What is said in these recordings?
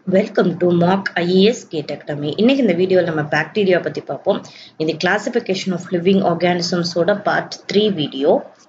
welcome to mock IAS gate academy இன்னைக்கு இந்த வீடியோவில் நம்ம பாக்டீரியா பற்றி பார்ப்போம் இது கிளாசிஃபிகேஷன் ஆஃப் லிவிங் ஆர்கானிசம்ஸோட பார்ட் த்ரீ வீடியோ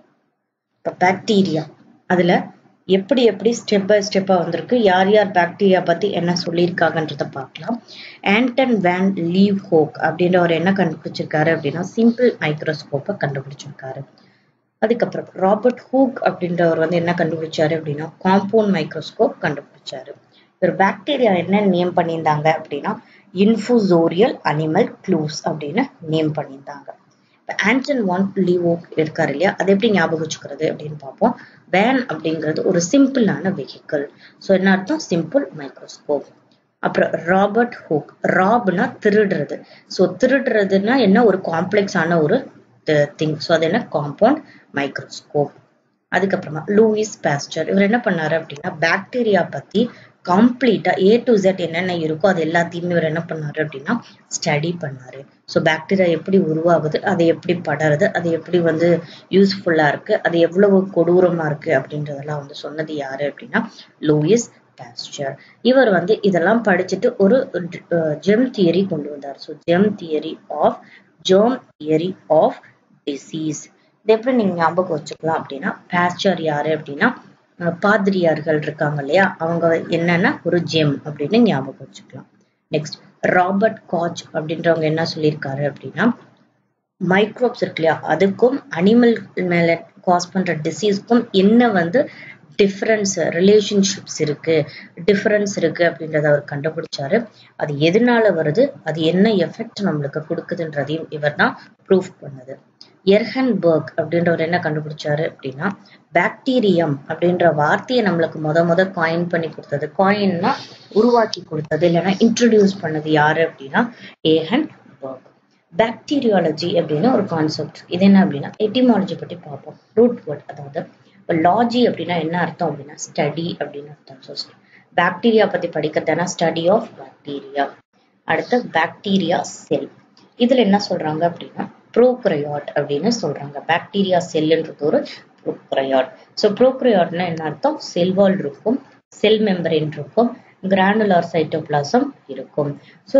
இப்போ பாக்டீரியா அதில் எப்படி எப்படி ஸ்டெப் பை ஸ்டெப்பாக வந்திருக்கு யார் யார் பாக்டீரியா பற்றி என்ன சொல்லியிருக்காங்கன்றத பார்க்கலாம் ஆண்டன் வேன் லீவ் ஹோக் அப்படின்றவர் என்ன கண்டுபிடிச்சிருக்காரு அப்படின்னா சிம்பிள் மைக்ரோஸ்கோப்பை கண்டுபிடிச்சிருக்காரு அதுக்கப்புறம் ராபர்ட் ஹூக் அப்படின்றவர் வந்து என்ன கண்டுபிடிச்சாரு அப்படின்னா காம்பவுண்ட் மைக்ரோஸ்கோப் கண்டுபிடிச்சாரு ஒரு பாக்டீரியா என்ன நேம் பண்ணியிருந்தாங்க அப்படின்னா இன்ஃபுசோரியல் அனிமல் க்ளூஸ் அப்படின்னு நேம் பண்ணியிருந்தாங்க இப்போ ஆன்டன் ஒன் லீவோ இருக்காரு இல்லையா அதை எப்படி ஞாபகம் வச்சுக்கிறது அப்படின்னு பார்ப்போம் வேன் அப்படிங்கிறது ஒரு சிம்பிளான வெஹிக்கிள் ஸோ என்ன அர்த்தம் சிம்பிள் மைக்ரோஸ்கோப் அப்புறம் ராபர்ட் ஹூக் ராப்னா திருடுறது ஸோ திருடுறதுன்னா என்ன ஒரு காம்ப்ளெக்ஸான ஒரு திங் ஸோ அது என்ன காம்பவுண்ட் மைக்ரோஸ்கோப் அதுக்கப்புறமா லூயிஸ் பாஸ்டர் இவர் என்ன பண்ணாரு அப்படின்னா பாக்டீரியா பத்தி கம்ப்ளீட்டா ஏ டு ஜெட் என்னென்ன இருக்கோ அது எல்லாத்தையுமே இவர் என்ன பண்ணாரு அப்படின்னா ஸ்டடி பண்ணாரு ஸோ பாக்டீரியா எப்படி உருவாகுது அது எப்படி படருது அது எப்படி வந்து யூஸ்ஃபுல்லா இருக்கு அது எவ்வளவு கொடூரமா இருக்கு அப்படின்றதெல்லாம் வந்து சொன்னது யாரு அப்படின்னா லூயிஸ் பாஸ்டர் இவர் வந்து இதெல்லாம் படிச்சுட்டு ஒரு ஜெம் தியரி கொண்டு வந்தார் so germ theory of germ theory of disease இது எப்படி நீங்க ஞாபகம் வச்சுக்கலாம் அப்படின்னா பாஸ்டர் யாரு அப்படின்னா பாதிரியார்கள் இருக்காங்க இல்லையா அவங்க என்னன்னா ஒரு ஜெம் அப்படின்னு ஞாபகம் வச்சுக்கலாம் நெக்ஸ்ட் ராபர்ட் காச் அப்படின்றவங்க என்ன சொல்லியிருக்காரு அப்படின்னா மைக்ரோப்ஸ் இருக்கு இல்லையா அதுக்கும் அனிமல் மேல காஸ் பண்ற டிசீஸ்க்கும் என்ன வந்து டிஃப்ரென்ஸ் ரிலேஷன்ஷிப்ஸ் இருக்கு டிஃப்ரென்ஸ் இருக்கு அப்படின்றத அவர் கண்டுபிடிச்சாரு அது எதனால வருது அது என்ன எஃபெக்ட் நம்மளுக்கு கொடுக்குதுன்றதையும் இவர் தான் ப்ரூஃப் பண்ணது எர்ஹன்பர்க் அப்படின்றவர் என்ன கண்டுபிடிச்சாரு அப்படின்னா பாக்டீரியம் அப்படின்ற வார்த்தையை நம்மளுக்கு முத முத காயின் பண்ணி கொடுத்தது காயின்னா உருவாக்கி கொடுத்தது இல்லைன்னா இன்ட்ரடியூஸ் பண்ணது யாரு அப்படின்னா ஏஹன் பர்க் பாக்டீரியாலஜி அப்படின்னு ஒரு கான்செப்ட் இது என்ன அப்படின்னா எட்டிமாலஜி பற்றி பார்ப்போம் ரூட் வேர்ட் அதாவது இப்போ லாஜி அப்படின்னா என்ன அர்த்தம் அப்படின்னா ஸ்டடி அப்படின்னு அர்த்தம் ஸோ பாக்டீரியா பத்தி படிக்கிறதுனா ஸ்டடி ஆஃப் பாக்டீரியா அடுத்து பாக்டீரியா செல் இதுல என்ன சொல்றாங்க அப்படின்னா ப்ரோக்ரையாட் அப்படின்னு சொல்றாங்க பாக்டீரியா செல்லுன்றது ஒரு ப்ரோக்ரையாட் ஸோ ப்ரோக்ரையாட்னா என்ன அர்த்தம் செல்வால் இருக்கும் செல் மெம்பரேன் இருக்கும் கிரானுலார் சைட்டோபிளாசம் இருக்கும் ஸோ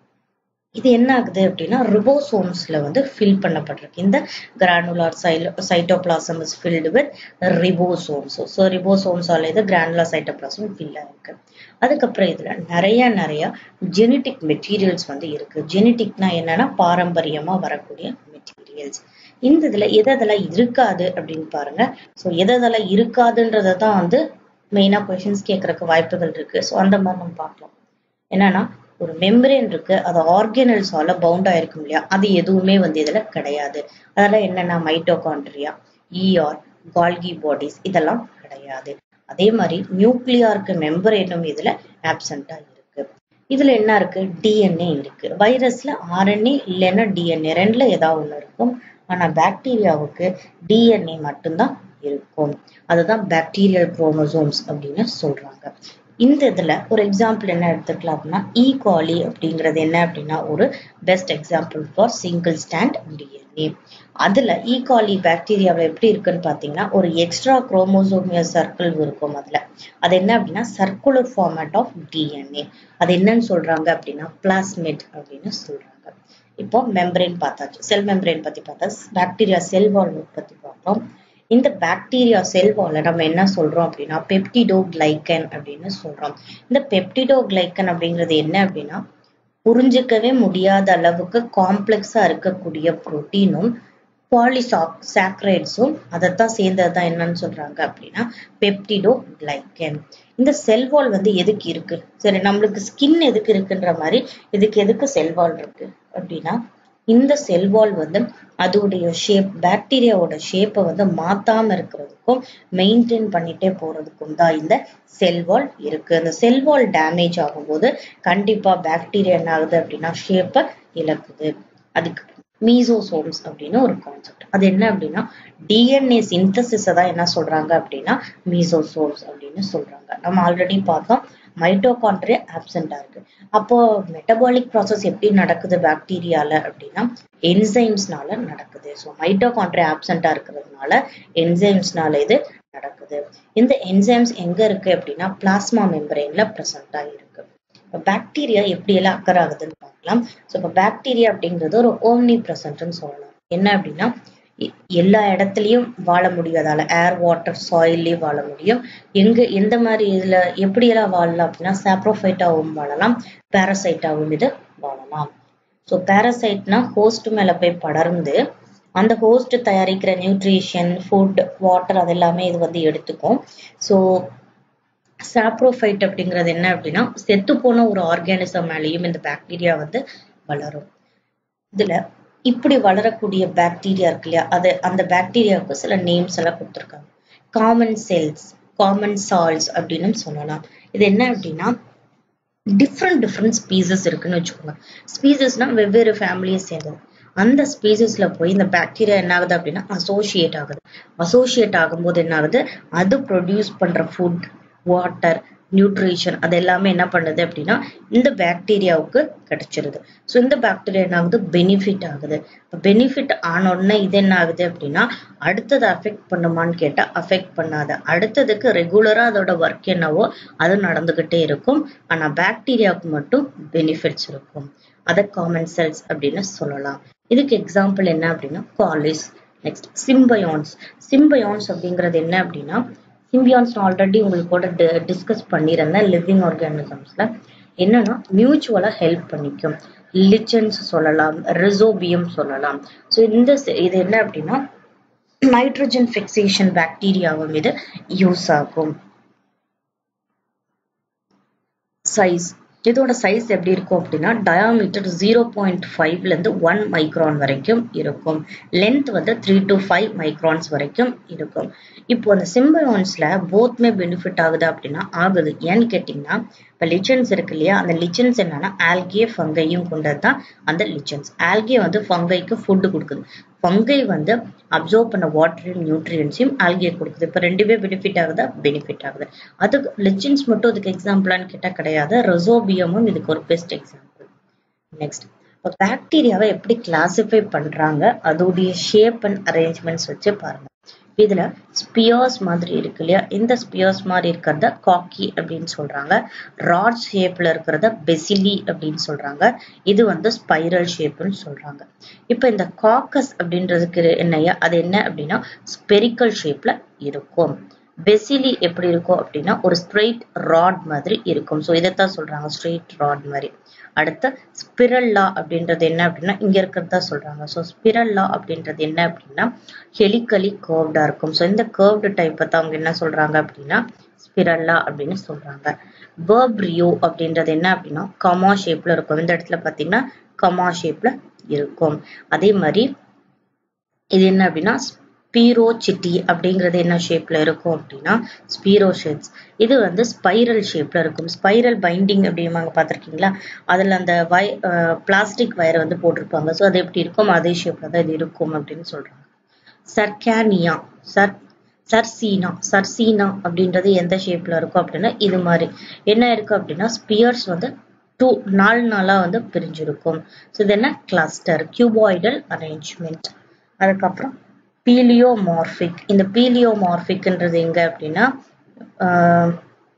இது என்ன ஆகுது அப்படின்னா ரிபோசோம்ஸ்ல வந்து ஃபில் பண்ணப்பட்டிருக்கு இந்த granular cytoplasm is filled with ribosomes so ரிபோசோம்ஸால இது கிரானுலார் சைட்டோபிளாசம் ஃபில் ஆயிருக்கு அதுக்கப்புறம் இதுல நிறைய நிறைய ஜெனட்டிக் மெட்டீரியல்ஸ் வந்து இருக்கு ஜெனட்டிக்னா என்னன்னா பாரம்பரியமா வரக்கூடிய மெட்டீரியல்ஸ் இந்த இதுல எதெல்லாம் இருக்காது அப்படின்னு பாருங்க ஸோ எதெல்லாம் இருக்காதுன்றதை தான் வந்து மெயினா கொஷின்ஸ் கேட்கறதுக்கு வாய்ப்புகள் இருக்கு ஸோ அந்த மாதிரி நம்ம பார்க்கலாம் என்னன்னா ஒரு மெம்பரேன் இருக்கு அது ஆர்கனல்ஸால பவுண்ட் ஆயிருக்கும் இல்லையா அது எதுவுமே வந்து இதுல கிடையாது அதெல்லாம் என்னன்னா மைட்டோகான்ட்ரியா இஆர் கால்கி பாடிஸ் இதெல்லாம் கிடையாது அதே மாதிரி நியூக்ளியாருக்கு மெம்பரேனும் இதுல ஆப்சண்டா இருக்கு இதுல என்ன இருக்கு டிஎன்ஏ இருக்கு வைரஸ்ல ஆர்என்ஏ இல்லைன்னா டிஎன்ஏ ரெண்டுல ஏதாவது ஒண்ணு இருக்கும் ஆனா பாக்டீரியாவுக்கு டிஎன்ஏ மட்டும்தான் இருக்கும் அதுதான் பாக்டீரியல் குரோமோசோம்ஸ் அப்படின்னு சொல்றாங்க இந்த இதுல ஒரு எக்ஸாம்பிள் என்ன எடுத்துக்கலாம் அப்படின்னா ஈ காலி அப்படிங்கிறது என்ன அப்படின்னா ஒரு best example for single strand DNA அதுல ஈ காலி பாக்டீரியாவில் எப்படி இருக்குன்னு பாத்தீங்கன்னா ஒரு எக்ஸ்ட்ரா குரோமோசோமிய சர்க்கிள் இருக்கும் அதுல அது என்ன அப்படின்னா சர்க்குலர் ஃபார்மேட் ஆஃப் டிஎன்ஏ அது என்னன்னு சொல்றாங்க அப்படின்னா பிளாஸ்மிட் அப்படின்னு சொல்றாங்க இப்போ மெம்பரேன் பார்த்தாச்சு செல் மெம்பரேன் பத்தி பார்த்தா பாக்டீரியா செல் வால் பத்தி பார்த்தோம் இந்த பாக்டீரியா செல் வால நம்ம என்ன சொல்றோம் அப்படின்னா பெப்டிடோ கிளைக்கன் அப்படின்னு சொல்றோம் இந்த பெப்டிடோ கிளைக்கன் அப்படிங்கிறது என்ன அப்படின்னா புரிஞ்சுக்கவே முடியாத அளவுக்கு காம்ப்ளெக்ஸா இருக்கக்கூடிய புரோட்டீனும் பாலிசாக் சாக்ரைட்ஸும் அதைத்தான் சேர்ந்தது தான் என்னன்னு சொல்றாங்க அப்படின்னா பெப்டிடோ கிளைக்கன் இந்த செல்வால் வந்து எதுக்கு இருக்கு சரி நம்மளுக்கு ஸ்கின் எதுக்கு இருக்குன்ற மாதிரி இதுக்கு எதுக்கு செல்வால் இருக்கு அப்படின்னா இந்த செல்வால் வந்து அதோடைய ஷேப் பாக்டீரியாவோட ஷேப்பை வந்து மாத்தாம இருக்கிறதுக்கும் மெயின்டைன் பண்ணிட்டே போறதுக்கும் தான் இந்த செல்வால் இருக்கு அந்த செல்வால் டேமேஜ் ஆகும்போது கண்டிப்பா பாக்டீரியா என்ன ஆகுது அப்படின்னா ஷேப்பை இழக்குது அதுக்கு மீசோசோம்ஸ் அப்படின்னு ஒரு கான்செப்ட் அது என்ன அப்படின்னா டிஎன்ஏ சிந்தசிஸை தான் என்ன சொல்றாங்க அப்படின்னா மீசோசோம்ஸ் அப்படின்னு சொல்றாங்க நம்ம ஆல்ரெடி பார்த்தோம் மைட்டோகான்ட்ரியா ஆப்சண்டா இருக்கு அப்போ மெட்டபாலிக் ப்ராசஸ் எப்படி நடக்குது பாக்டீரியால அப்படின்னா என்சைம்ஸ்னால நடக்குது ஸோ மைட்டோகான்ட்ரியா ஆப்சண்டா இருக்கிறதுனால என்சைம்ஸ்னால இது நடக்குது இந்த என்சைம்ஸ் எங்க இருக்கு அப்படின்னா பிளாஸ்மா மெம்பரேன்ல ப்ரெசண்டா இருக்கு பாக்டீரியா எப்படியெல்லாம் அக்கர் ஆகுதுன்னு பார்க்கலாம் ஸோ இப்போ பாக்டீரியா அப்படிங்கிறது ஒரு ஓம்னி ப்ரெசன்ட்னு சொல்லலாம் என்ன அப்படின்னா எ- எல்லா இடத்துலயும் வாழ முடியும் அதால ஏர் வாட்டர் சாயில்லையும் வாழ முடியும் எங்க எந்த மாதிரி இதுல எப்படியெல்லாம் வாழலாம் அப்படின்னா சாப்ரோஃபைட்டாகவும் வாழலாம் பேரசைட்டாகவும் இது வாழலாம் ஸோ பேரசைட்னா ஹோஸ்ட் மேல போய் படர்ந்து அந்த ஹோஸ்ட் தயாரிக்கிற நியூட்ரிஷன் ஃபுட் வாட்டர் அது எல்லாமே இது வந்து எடுத்துக்கும் ஸோ சாப்ரோஃபைட் அப்படிங்கிறது என்ன அப்படின்னா செத்து போன ஒரு ஆர்கானிசம் மேலேயும் இந்த பாக்டீரியா வந்து வளரும் இதுல இப்படி வளரக்கூடிய பாக்டீரியா இருக்கு இல்லையா அது அந்த பாக்டீரியாவுக்கு சில நேம்ஸ் எல்லாம் கொடுத்துருக்காங்க காமன் செல்ஸ் காமன் சால்ஸ் அப்படின்னு சொல்லலாம் இது என்ன அப்படின்னா டிஃப்ரெண்ட் டிஃப்ரெண்ட் ஸ்பீசஸ் இருக்குன்னு வச்சுக்கோங்க ஸ்பீசஸ்னா வெவ்வேறு ஃபேமிலியை சேர்ந்தது அந்த ஸ்பீசஸ்ல போய் இந்த பாக்டீரியா என்ன ஆகுது அப்படின்னா அசோசியேட் ஆகுது அசோசியேட் ஆகும்போது என்ன ஆகுது அது ப்ரொடியூஸ் பண்ற ஃபுட் வாட்டர் நியூட்ரிஷன் அது எல்லாமே என்ன பண்ணுது அப்படின்னா இந்த பாக்டீரியாவுக்கு கிடைச்சிருது ஸோ இந்த பாக்டீரியா என்ன ஆகுது பெனிஃபிட் ஆகுது பெனிஃபிட் ஆன உடனே இது என்ன ஆகுது அப்படின்னா அடுத்தது அஃபெக்ட் பண்ணுமான்னு கேட்டா அஃபெக்ட் பண்ணாது அடுத்ததுக்கு ரெகுலரா அதோட ஒர்க் என்னவோ அது நடந்துகிட்டே இருக்கும் ஆனா பாக்டீரியாவுக்கு மட்டும் பெனிஃபிட்ஸ் இருக்கும் அதை காமன் செல்ஸ் அப்படின்னு சொல்லலாம் இதுக்கு எக்ஸாம்பிள் என்ன அப்படின்னா காலிஸ் நெக்ஸ்ட் சிம்பயான்ஸ் சிம்பயான்ஸ் அப்படிங்கிறது என்ன அப்படின்னா சிம்பியான்ஸ் ஆல்ரெடி உங்களுக்கு கூட டிஸ்கஸ் பண்ணியிருந்தேன் லிவிங் ஆர்கானிசம்ஸ்ல என்னன்னா மியூச்சுவலா ஹெல்ப் பண்ணிக்கும் லிச்சன்ஸ் சொல்லலாம் ரிசோபியம் சொல்லலாம் ஸோ இந்த se- இது என்ன அப்படின்னா நைட்ரஜன் ஃபிக்சேஷன் பாக்டீரியாவும் இது யூஸ் ஆகும் சைஸ் இதோட சைஸ் எப்படி இருக்கும் அப்படின்னா டயாமீட்டர் ஜீரோ பாயிண்ட் ஃபைவ்ல இருந்து ஒன் மைக்ரான் வரைக்கும் இருக்கும் லென்த் வந்து த்ரீ டு ஃபைவ் மைக்ரான்ஸ் வரைக்கும் இருக்கும் இப்போ அந்த சிம்பயான்ஸ்ல போத்மே பெனிஃபிட் ஆகுது அப்படின்னா ஆகுது ஏன்னு கேட்டிங்கன்னா இப்போ லிச்சன்ஸ் இருக்கு இல்லையா அந்த லிச்சன்ஸ் என்னன்னா ஆல்கே ஃபங்கையும் கொண்டது தான் அந்த லிச்சன்ஸ் ஆல்கே வந்து ஃபங்கைக்கு ஃபுட்டு கொடுக்குது ஃபங்கை வந்து அப்சர்வ் பண்ண வாட்டரையும் நியூட்ரியன்ஸையும் ஆல்கே கொடுக்குது இப்போ ரெண்டுமே பெனிஃபிட் ஆகுதா பெனிஃபிட் ஆகுது அதுக்கு லிச்சன்ஸ் மட்டும் இதுக்கு எக்ஸாம்பிளான்னு கேட்டால் கிடையாது ரெசோபியமும் இதுக்கு ஒரு பெஸ்ட் எக்ஸாம்பிள் நெக்ஸ்ட் இப்போ பாக்டீரியாவை எப்படி கிளாசிஃபை பண்றாங்க அதோடைய ஷேப் அண்ட் அரேஞ்ச்மெண்ட்ஸ் வச்சு பாருங்க இதுல ஸ்பியர்ஸ் மாதிரி இருக்கு இல்லையா இந்த ஸ்பியர்ஸ் மாதிரி இருக்கிறத காக்கி அப்படின்னு சொல்றாங்க ராட் ஷேப்ல இருக்கிறத பெசிலி அப்படின்னு சொல்றாங்க இது வந்து ஸ்பைரல் ஷேப்னு சொல்றாங்க இப்போ இந்த காக்கஸ் அப்படின்றதுக்கு என்னையா அது என்ன அப்படின்னா ஸ்பெரிக்கல் ஷேப்ல இருக்கும் பெசிலி எப்படி இருக்கும் அப்படின்னா ஒரு ஸ்ட்ரெயிட் ராட் மாதிரி இருக்கும் ஸோ இதைத்தான் சொல்றாங்க ஸ்ட்ரெயிட் ராட் மாதிரி அடுத்து ஸ்பிரல்லா அப்படின்றது என்ன அப்படின்னா இங்க இருக்கிறதா சொல்றாங்க ஸோ ஸ்பிரல்லா அப்படின்றது என்ன அப்படின்னா ஹெலிக்கலி கர்வ்டா இருக்கும் ஸோ இந்த கர்வ்டு டைப்பை தான் அவங்க என்ன சொல்றாங்க அப்படின்னா ஸ்பிரல்லா அப்படின்னு சொல்றாங்க பர்ப்ரியோ அப்படின்றது என்ன அப்படின்னா கமா ஷேப்ல இருக்கும் இந்த இடத்துல பாத்தீங்கன்னா கமா ஷேப்ல இருக்கும் அதே மாதிரி இது என்ன அப்படின்னா ஸ்பீரோசிட்டி அப்படிங்கிறது என்ன ஷேப்ல இருக்கும் அப்படின்னா ஸ்பீரோஷெட்ஸ் இது வந்து ஸ்பைரல் ஷேப்ல இருக்கும் ஸ்பைரல் பைண்டிங் அப்படிம்பாங்க பார்த்திருக்கீங்களா அதுல அந்த வை பிளாஸ்டிக் வயரை வந்து போட்டிருப்பாங்க ஸோ அது எப்படி இருக்கும் அதே ஷேப்ல தான் இது இருக்கும் அப்படின்னு சொல்றாங்க சர்கானியா சர் சர்சீனா சர்சீனா அப்படின்றது எந்த ஷேப்ல இருக்கும் அப்படின்னா இது மாதிரி என்ன இருக்கு அப்படின்னா ஸ்பியர்ஸ் வந்து டூ நாலு நாளா வந்து பிரிஞ்சிருக்கும் ஸோ இது என்ன கிளஸ்டர் கியூபாய்டல் அரேஞ்ச்மெண்ட் அதுக்கப்புறம் பீலியோமார்பிக் இந்த பீலியோமார்பிக்ன்றது எங்க அப்படின்னா ஆஹ்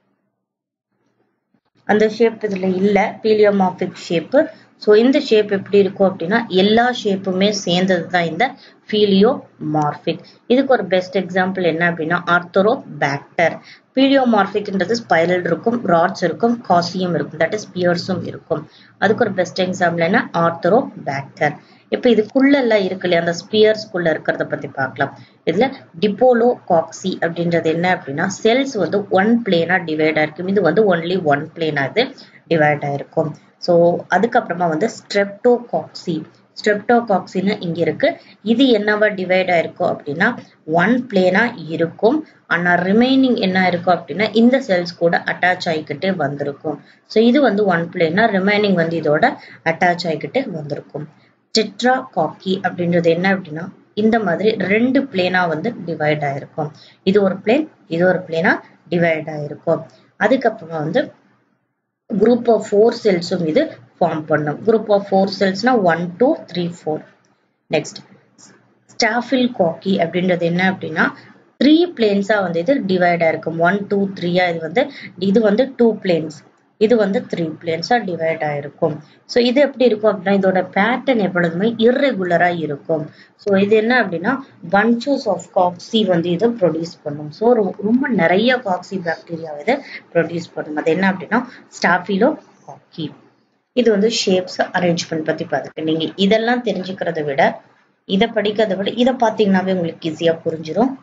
அந்த ஷேப் இதுல இல்ல பீலியோமார்பிக் ஷேப் ஸோ இந்த ஷேப் எப்படி இருக்கும் அப்படின்னா எல்லா ஷேப்புமே சேர்ந்தது தான் இந்த பீலியோமார்பிக் இதுக்கு ஒரு பெஸ்ட் எக்ஸாம்பிள் என்ன அப்படின்னா ஆர்த்தரோ பேக்டர் பீலியோமார்பிக்ன்றது ஸ்பைரல் இருக்கும் ராட்ஸ் இருக்கும் காசியும் இருக்கும் தட் இஸ் பியர்ஸும் இருக்கும் அதுக்கு ஒரு பெஸ்ட் எக்ஸாம்பிள் என்ன ஆர்த்தரோ பேக்டர் இப்போ இதுக்குள்ள எல்லாம் இருக்கு இல்லையா அந்த ஸ்பியர்ஸ்குள்ள இருக்கிறத பத்தி பார்க்கலாம் இதுல டிபோலோ காக்சி அப்படின்றது என்ன அப்படின்னா செல்ஸ் வந்து ஒன் பிளேனா டிவைட் ஆயிருக்கும் இது வந்து ஒன்லி ஒன் பிளேனா இது டிவைட் ஆயிருக்கும் ஸோ அதுக்கப்புறமா வந்து ஸ்ட்ரெப்டோகாக்சி ஸ்ட்ரெப்டோகாக்சின்னு இங்க இருக்கு இது என்னவா டிவைட் ஆயிருக்கும் அப்படின்னா ஒன் பிளேனா இருக்கும் ஆனா ரிமைனிங் என்ன இருக்கும் அப்படின்னா இந்த செல்ஸ் கூட அட்டாச் ஆகிக்கிட்டே வந்திருக்கும் ஸோ இது வந்து ஒன் பிளேனா ரிமைனிங் வந்து இதோட அட்டாச் ஆகிக்கிட்டே வந்திருக்கும் டெட்ரா காக்கி அப்படின்றது என்ன அப்படின்னா இந்த மாதிரி ரெண்டு பிளேனா வந்து டிவைட் ஆயிருக்கும் இது ஒரு பிளேன் இது ஒரு பிளேனா டிவைட் ஆயிருக்கும் அதுக்கப்புறமா வந்து குரூப் ஆஃப் ஃபோர் செல்ஸும் இது ஃபார்ம் பண்ணும் குரூப் ஆஃப் ஃபோர் செல்ஸ்னா one two three four next staphylococci அப்படின்றது என்ன அப்படின்னா த்ரீ பிளேன்ஸா வந்து இது டிவைட் ஆயிருக்கும் ஒன் டூ த்ரீயா இது வந்து இது வந்து டூ பிளேன்ஸ் இது வந்து த்ரீ பிளேன்ஸா டிவைட் ஆயிருக்கும் ஸோ இது எப்படி இருக்கும் அப்படின்னா இதோட பேட்டர்ன் எப்பொழுதுமே இர்ரெகுலரா இருக்கும் ஸோ இது என்ன அப்படின்னா பஞ்சஸ் ஆஃப் காக்சி வந்து இதை ப்ரொடியூஸ் பண்ணும் ஸோ ரொம்ப நிறைய காக்சி பாக்டீரியா இதை ப்ரொடியூஸ் பண்ணும் அது என்ன அப்படின்னா ஸ்டாஃபிலோ காக்கி இது வந்து ஷேப்ஸ் அரேஞ்ச்மெண்ட் பத்தி பார்த்துருக்கு நீங்க இதெல்லாம் தெரிஞ்சுக்கிறத விட இதை படிக்கிறத விட இதை பார்த்தீங்கன்னாவே உங்களுக்கு ஈஸியா புரிஞ்சிடும்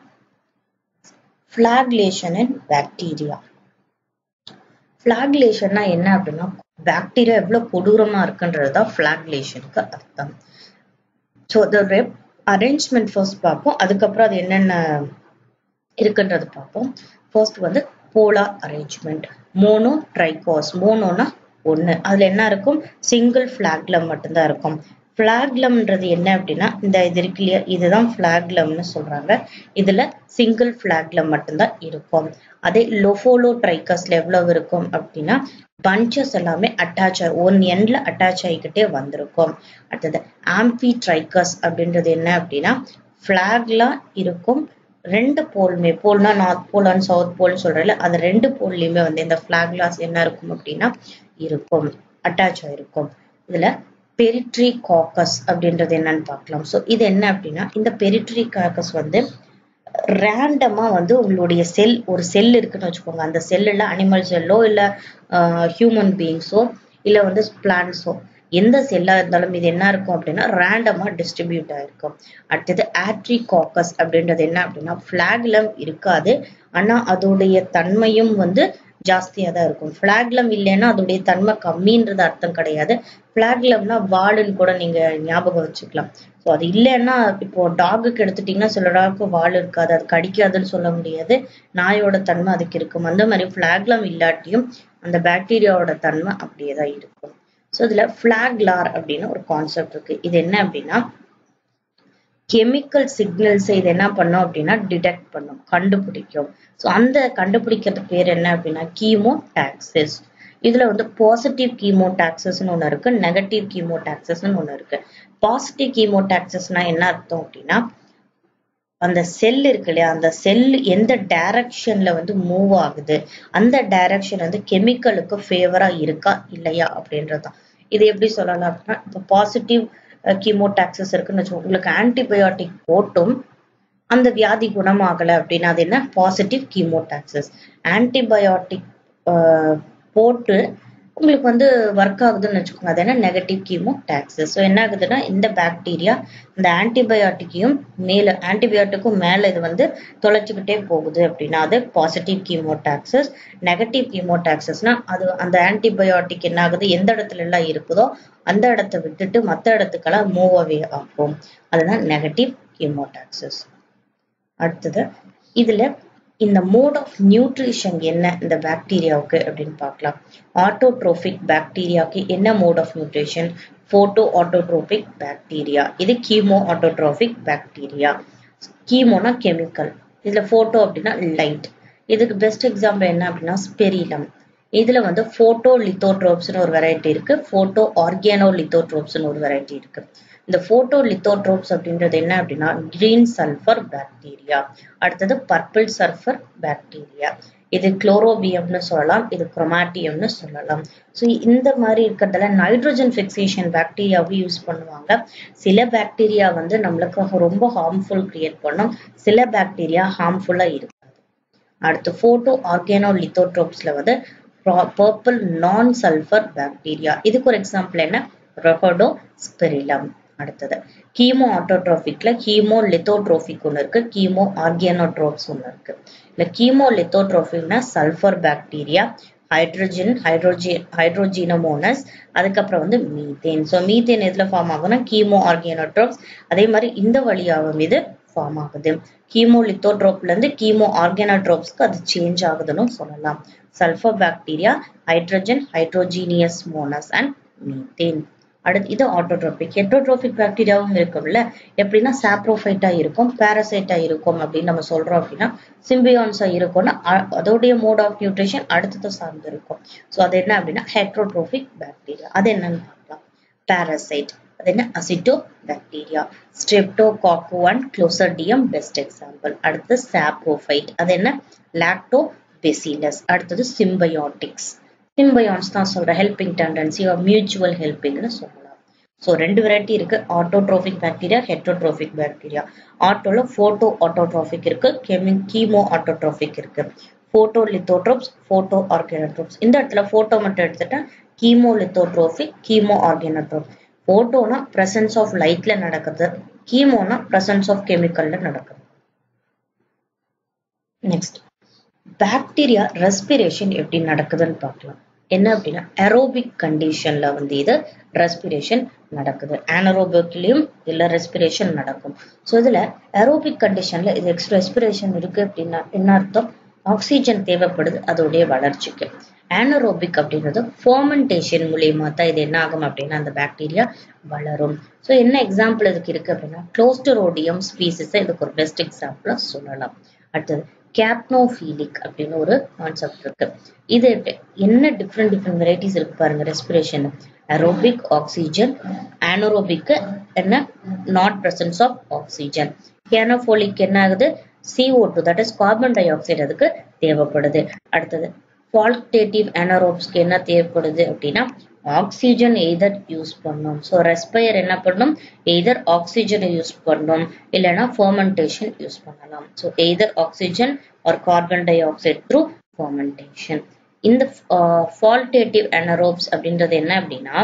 ஃபிளாக்லேஷன் இன் பாக்டீரியா ஃபிளாக்லேஷன்னா என்ன அப்படின்னா பாக்டீரியா எவ்வளவு கொடூரமா இருக்குன்றது தான் ஃபிளாக்லேஷனுக்கு அர்த்தம் ஸோ அதோட அரேஞ்ச்மெண்ட் ஃபர்ஸ்ட் பார்ப்போம் அதுக்கப்புறம் அது என்னென்ன இருக்குன்றது பார்ப்போம் ஃபர்ஸ்ட் வந்து போலார் அரேஞ்ச்மெண்ட் மோனோ ட்ரைகாஸ் மோனோனா ஒன்று அதுல என்ன இருக்கும் சிங்கிள் ஃபிளாக்லம் மட்டும்தான் இருக்கும் ஃபிளாக்லம்ன்றது என்ன அப்படின்னா இந்த இது இருக்கு இல்லையா இதுதான் ஃபிளாக்லம்னு சொல்றாங்க இதுல சிங்கிள் ஃபிளாக்லம் மட்டும்தான் இருக்கும் அதே லொஃபோலோ ட்ரைகஸ்ல எவ்வளவு இருக்கும் அப்படின்னா பஞ்சஸ் எல்லாமே அட்டாச் ஆகி ஒன் எண்ட்ல அட்டாச் ஆகிக்கிட்டே வந்திருக்கும் அடுத்தது ஆம்பி ட்ரைகஸ் அப்படின்றது என்ன அப்படின்னா ஃபிளாக்லாம் இருக்கும் ரெண்டு போலுமே போல்னா north pole and south pole சொல்றேன்ல அது ரெண்டு போல்லையுமே வந்து இந்த ஃபிளாக்லாஸ் என்ன இருக்கும் அப்படின்னா இருக்கும் அட்டாச் ஆயிருக்கும் இதுல பெரிட்ரி காக்கஸ் அப்படின்றது என்னன்னு பார்க்கலாம் ஸோ இது என்ன அப்படின்னா இந்த பெரிட்ரி காக்கஸ் வந்து ரேண்டமா வந்து உங்களுடைய செல் ஒரு செல் இருக்குன்னு வச்சுக்கோங்க அந்த செல்லுல அனிமல் செல்லோ இல்ல ஹியூமன் பீயிங்ஸோ இல்ல வந்து பிளான்ஸோ எந்த செல்லா இருந்தாலும் இது என்ன இருக்கும் அப்படின்னா ரேண்டமா டிஸ்ட்ரிபியூட் ஆயிருக்கும் அடுத்தது ஆட்ரி காக்கஸ் அப்படின்றது என்ன அப்படின்னா பிளாக்லம் இருக்காது ஆனா அதோடைய தன்மையும் வந்து ஜாஸ்தியா தான் இருக்கும் பிளாக்லம் இல்லைன்னா அதோடைய தன்மை கம்மின்றது அர்த்தம் கிடையாது பிளாக்லம்னா வாளுன்னு கூட நீங்க ஞாபகம் வச்சுக்கலாம் ஸோ அது இல்லைன்னா இப்போ டாகுக்கு எடுத்துட்டீங்கன்னா சில டாக்கு வால் இருக்காது அது கடிக்காதுன்னு சொல்ல முடியாது நாயோட தன்மை அதுக்கு இருக்கும் அந்த மாதிரி பிளாக்லம் இல்லாட்டியும் அந்த பாக்டீரியாவோட தன்மை அப்படியே தான் இருக்கும் ஸோ இதுல பிளாக்லார் அப்படின்னு ஒரு கான்செப்ட் இருக்கு இது என்ன அப்படின்னா கெமிக்கல் சிக்னல்ஸை இது என்ன பண்ணும் அப்படின்னா டிடெக்ட் பண்ணும் கண்டுபிடிக்கும் ஸோ அந்த கண்டுபிடிக்கிறது பேர் என்ன அப்படின்னா கீமோ டாக்ஸிஸ் இதுல வந்து பாசிட்டிவ் கீமோ டாக்ஸஸ்னு ஒன்று இருக்கு நெகட்டிவ் கீமோ டாக்ஸஸ்னு ஒன்று இருக்கு பாசிட்டிவ் கீமோ டாக்ஸஸ்னா என்ன அர்த்தம் அப்படின்னா அந்த செல் இருக்கு இல்லையா அந்த செல் எந்த டைரக்ஷன்ல வந்து மூவ் ஆகுது அந்த டைரக்ஷன் வந்து கெமிக்கலுக்கு ஃபேவரா இருக்கா இல்லையா அப்படின்றதுதான் இது எப்படி சொல்லலாம் அப்படின்னா இப்போ பாசிட்டிவ் கீமோடாக்சிஸ் இருக்குன்னு வச்சுக்கோங்க உங்களுக்கு ஆன்டிபயோட்டிக் போட்டும் அந்த வியாதி குணமாகலை அப்படின்னா அது என்ன பாசிட்டிவ் கீமோடாக்சிஸ் ஆன்டிபயோட்டிக் போட்டு உங்களுக்கு வந்து ஒர்க் ஆகுதுன்னு வச்சுக்கோங்க அது என்ன நெகட்டிவ் கீமோ டாக்ஸஸ் ஸோ என்ன ஆகுதுன்னா இந்த பாக்டீரியா இந்த ஆன்டிபயோட்டிக்கையும் மேல ஆன்டிபயோட்டிக்கும் மேல இது வந்து தொலைச்சிக்கிட்டே போகுது அப்படின்னா அது பாசிட்டிவ் கீமோ டாக்ஸஸ் நெகட்டிவ் கீமோ டாக்ஸஸ்னா அது அந்த ஆன்டிபயோட்டிக் என்ன ஆகுது எந்த இடத்துல எல்லாம் இருக்குதோ அந்த இடத்த விட்டுட்டு மற்ற இடத்துக்கெல்லாம் மூவ் அவே ஆகும் அதுதான் நெகட்டிவ் கீமோ டாக்ஸஸ் அடுத்தது இதுல இந்த மோட் ஆஃப் நியூட்ரிஷன் என்ன இந்த பாக்டீரியாவுக்கு அப்படின்னு பார்க்கலாம் ஆட்டோட்ரோபிக் பாக்டீரியாவுக்கு என்ன mode of nutrition photoautotrophic bacteria இது கீமோ ஆட்டோட்ரோபிக் பாக்டீரியா கீமோனா கெமிக்கல் இதுல போட்டோ அப்படின்னா லைட் இதுக்கு பெஸ்ட் எக்ஸாம்பிள் என்ன அப்படின்னா ஸ்பெரிலம் இதுல வந்து போட்டோ லித்தோட்ரோப்ஸ்னு ஒரு வெரைட்டி இருக்கு போட்டோ ஆர்கானோ லித்தோட்ரோப்ஸ்னு ஒரு வெரைட்டி இருக்கு இந்த போட்டோ லித்தோட்ரோப்ஸ் அப்படின்றது என்ன அப்படின்னா கிரீன் சல்ஃபர் பாக்டீரியா அடுத்தது பர்பிள் சல்ஃபர் பாக்டீரியா இது குளோரோபியம்னு சொல்லலாம் இது குரோமாட்டியம்னு சொல்லலாம் ஸோ இந்த மாதிரி இருக்கிறதுல நைட்ரோஜன் ஃபிக்சேஷன் பாக்டீரியாவும் யூஸ் பண்ணுவாங்க சில பாக்டீரியா வந்து நம்மளுக்கு ரொம்ப ஹார்ம்ஃபுல் கிரியேட் பண்ணும் சில பாக்டீரியா ஹார்ம்ஃபுல்லா இருக்காது அடுத்து போட்டோ ஆர்கானோ லித்தோட்ரோப்ஸ்ல வந்து பர்பிள் நான் சல்ஃபர் பாக்டீரியா இதுக்கு ஒரு எக்ஸாம்பிள் என்ன ரொஹோடோ ஸ்பெரிலம் அடுத்தது கீமோ ஆட்டோட்ரோபிக்ல கீமோ லித்தோட்ரோபிக் ஒன்று இருக்கு கீமோ ஆர்கியனோட்ரோப்ஸ் ஒன்று இருக்கு இல்ல கீமோ லித்தோட்ரோபிக்னா சல்ஃபர் பாக்டீரியா ஹைட்ரஜன் ஹைட்ரோஜி ஹைட்ரோஜினமோனஸ் அதுக்கப்புறம் வந்து மீத்தேன் ஸோ மீத்தேன் எதுல ஃபார்ம் ஆகும்னா கீமோ ஆர்கியனோட்ரோப்ஸ் அதே மாதிரி இந்த வழியாகவும் இது ஃபார்ம் ஆகுது கீமோ லித்தோட்ரோப்ல இருந்து கீமோ ஆர்கானோட்ரோப்ஸ்க்கு அது சேஞ்ச் ஆகுதுன்னு சொல்லலாம் sulphur bacteria hydrogen Hydrogenomonas and methane அடுத்து இது ஆட்டோட்ரோபிக் ஹெட்ரோட்ரோபிக் பாக்டீரியாவும் இருக்கும்ல எப்படின்னா சாப்ரோஃபைட்டா இருக்கும் பாரசைட்டா இருக்கும் அப்படின்னு நம்ம சொல்றோம் அப்படின்னா சிம்பியான்ஸா இருக்கும்னா அதோடைய மோட் ஆஃப் நியூட்ரிஷன் அடுத்தது சார்ந்து இருக்கும் ஸோ அது என்ன அப்படின்னா ஹெட்ரோட்ரோபிக் பாக்டீரியா அது என்னன்னு பார்க்கலாம் பாரசைட் அது என்ன Acetobacter Streptococcus and Clostridium best example அடுத்து சாப்ரோஃபைட் அது என்ன லாக்டோ பெசிலஸ் அடுத்தது சிம்பயோட்டிக்ஸ் சிம்பயான்ஸ் தான் சொல்றேன் ஹெல்பிங் டெண்டன்சி ஆர் மியூச்சுவல் ஹெல்பிங்னு சொல்லலாம் ஸோ ரெண்டு வெரைட்டி இருக்கு ஆட்டோட்ரோபிக் பாக்டீரியா ஹெட்ரோட்ரோபிக் பாக்டீரியா ஆட்டோல போட்டோ ஆட்டோட்ரோபிக் இருக்கு கெமி கீமோ ஆட்டோட்ரோபிக் இருக்கு போட்டோ லித்தோட்ரோப்ஸ் போட்டோ ஆர்கானோட்ரோப்ஸ் இந்த இடத்துல போட்டோ மட்டும் எடுத்துட்டா கீமோ லித்தோட்ரோபிக் கீமோ ஆர்கானோட்ரோப் போட்டோனா பிரசன்ஸ் ஆஃப் லைட்ல நடக்குது கீமோனா பிரசன்ஸ் ஆஃப் கெமிக்கல்ல நடக்குது நெக்ஸ்ட் பாக்டீரியா ரெஸ்பிரேஷன் எப்படி நடக்குதுன்னு பார்க்கலாம் என்ன அப்படின்னா அரோபிக் கண்டிஷன்ல வந்து இது ரெஸ்பிரேஷன் நடக்குது ஆனரோபிக்லயும் இல்ல ரெஸ்பிரேஷன் நடக்கும் ஸோ இதுல அரோபிக் கண்டிஷன்ல இது எக்ஸ்ட்ரா ரெஸ்பிரேஷன் இருக்கு அப்படின்னா என்ன அர்த்தம் ஆக்சிஜன் தேவைப்படுது அதோடைய வளர்ச்சிக்கு ஆனரோபிக் அப்படின்றது ஃபோமெண்டேஷன் மூலியமா தான் இது என்ன ஆகும் அப்படின்னா அந்த பாக்டீரியா வளரும் ஸோ என்ன எக்ஸாம்பிள் இதுக்கு இருக்கு அப்படின்னா க்ளோஸ்டரோடியம் ஸ்பீசிஸ் இதுக்கு ஒரு பெஸ்ட் எக்ஸாம்பிளா சொல்லலாம் அடுத்தது கேப்னோஃபீலிக் அப்படின்னு ஒரு கான்செப்ட் இருக்கு இது என்ன டிஃப்ரெண்ட் டிஃப்ரெண்ட் வெரைட்டிஸ் இருக்கு பாருங்க ரெஸ்பிரேஷன் அரோபிக் ஆக்சிஜன் ஆனரோபிக் என்ன not presence of oxygen capnophilic என்ன ஆகுது CO2 two that is carbon dioxide அதுக்கு தேவைப்படுது அடுத்தது ஃபால்டேட்டிவ் அனரோப்ஸ்க்கு என்ன தேவைப்படுது அப்படின்னா ஆக்சிஜன் எய்தர் யூஸ் பண்ணும் ஸோ ரெஸ்பயர் என்ன பண்ணும் எய்தர் ஆக்சிஜனை யூஸ் பண்ணும் இல்லைன்னா ஃபர்மெண்டேஷன் யூஸ் பண்ணலாம் so either oxygen or carbon dioxide through fermentation இந்த ஃபால்டேட்டிவ் அனரோப்ஸ் அப்படின்றது என்ன அப்படின்னா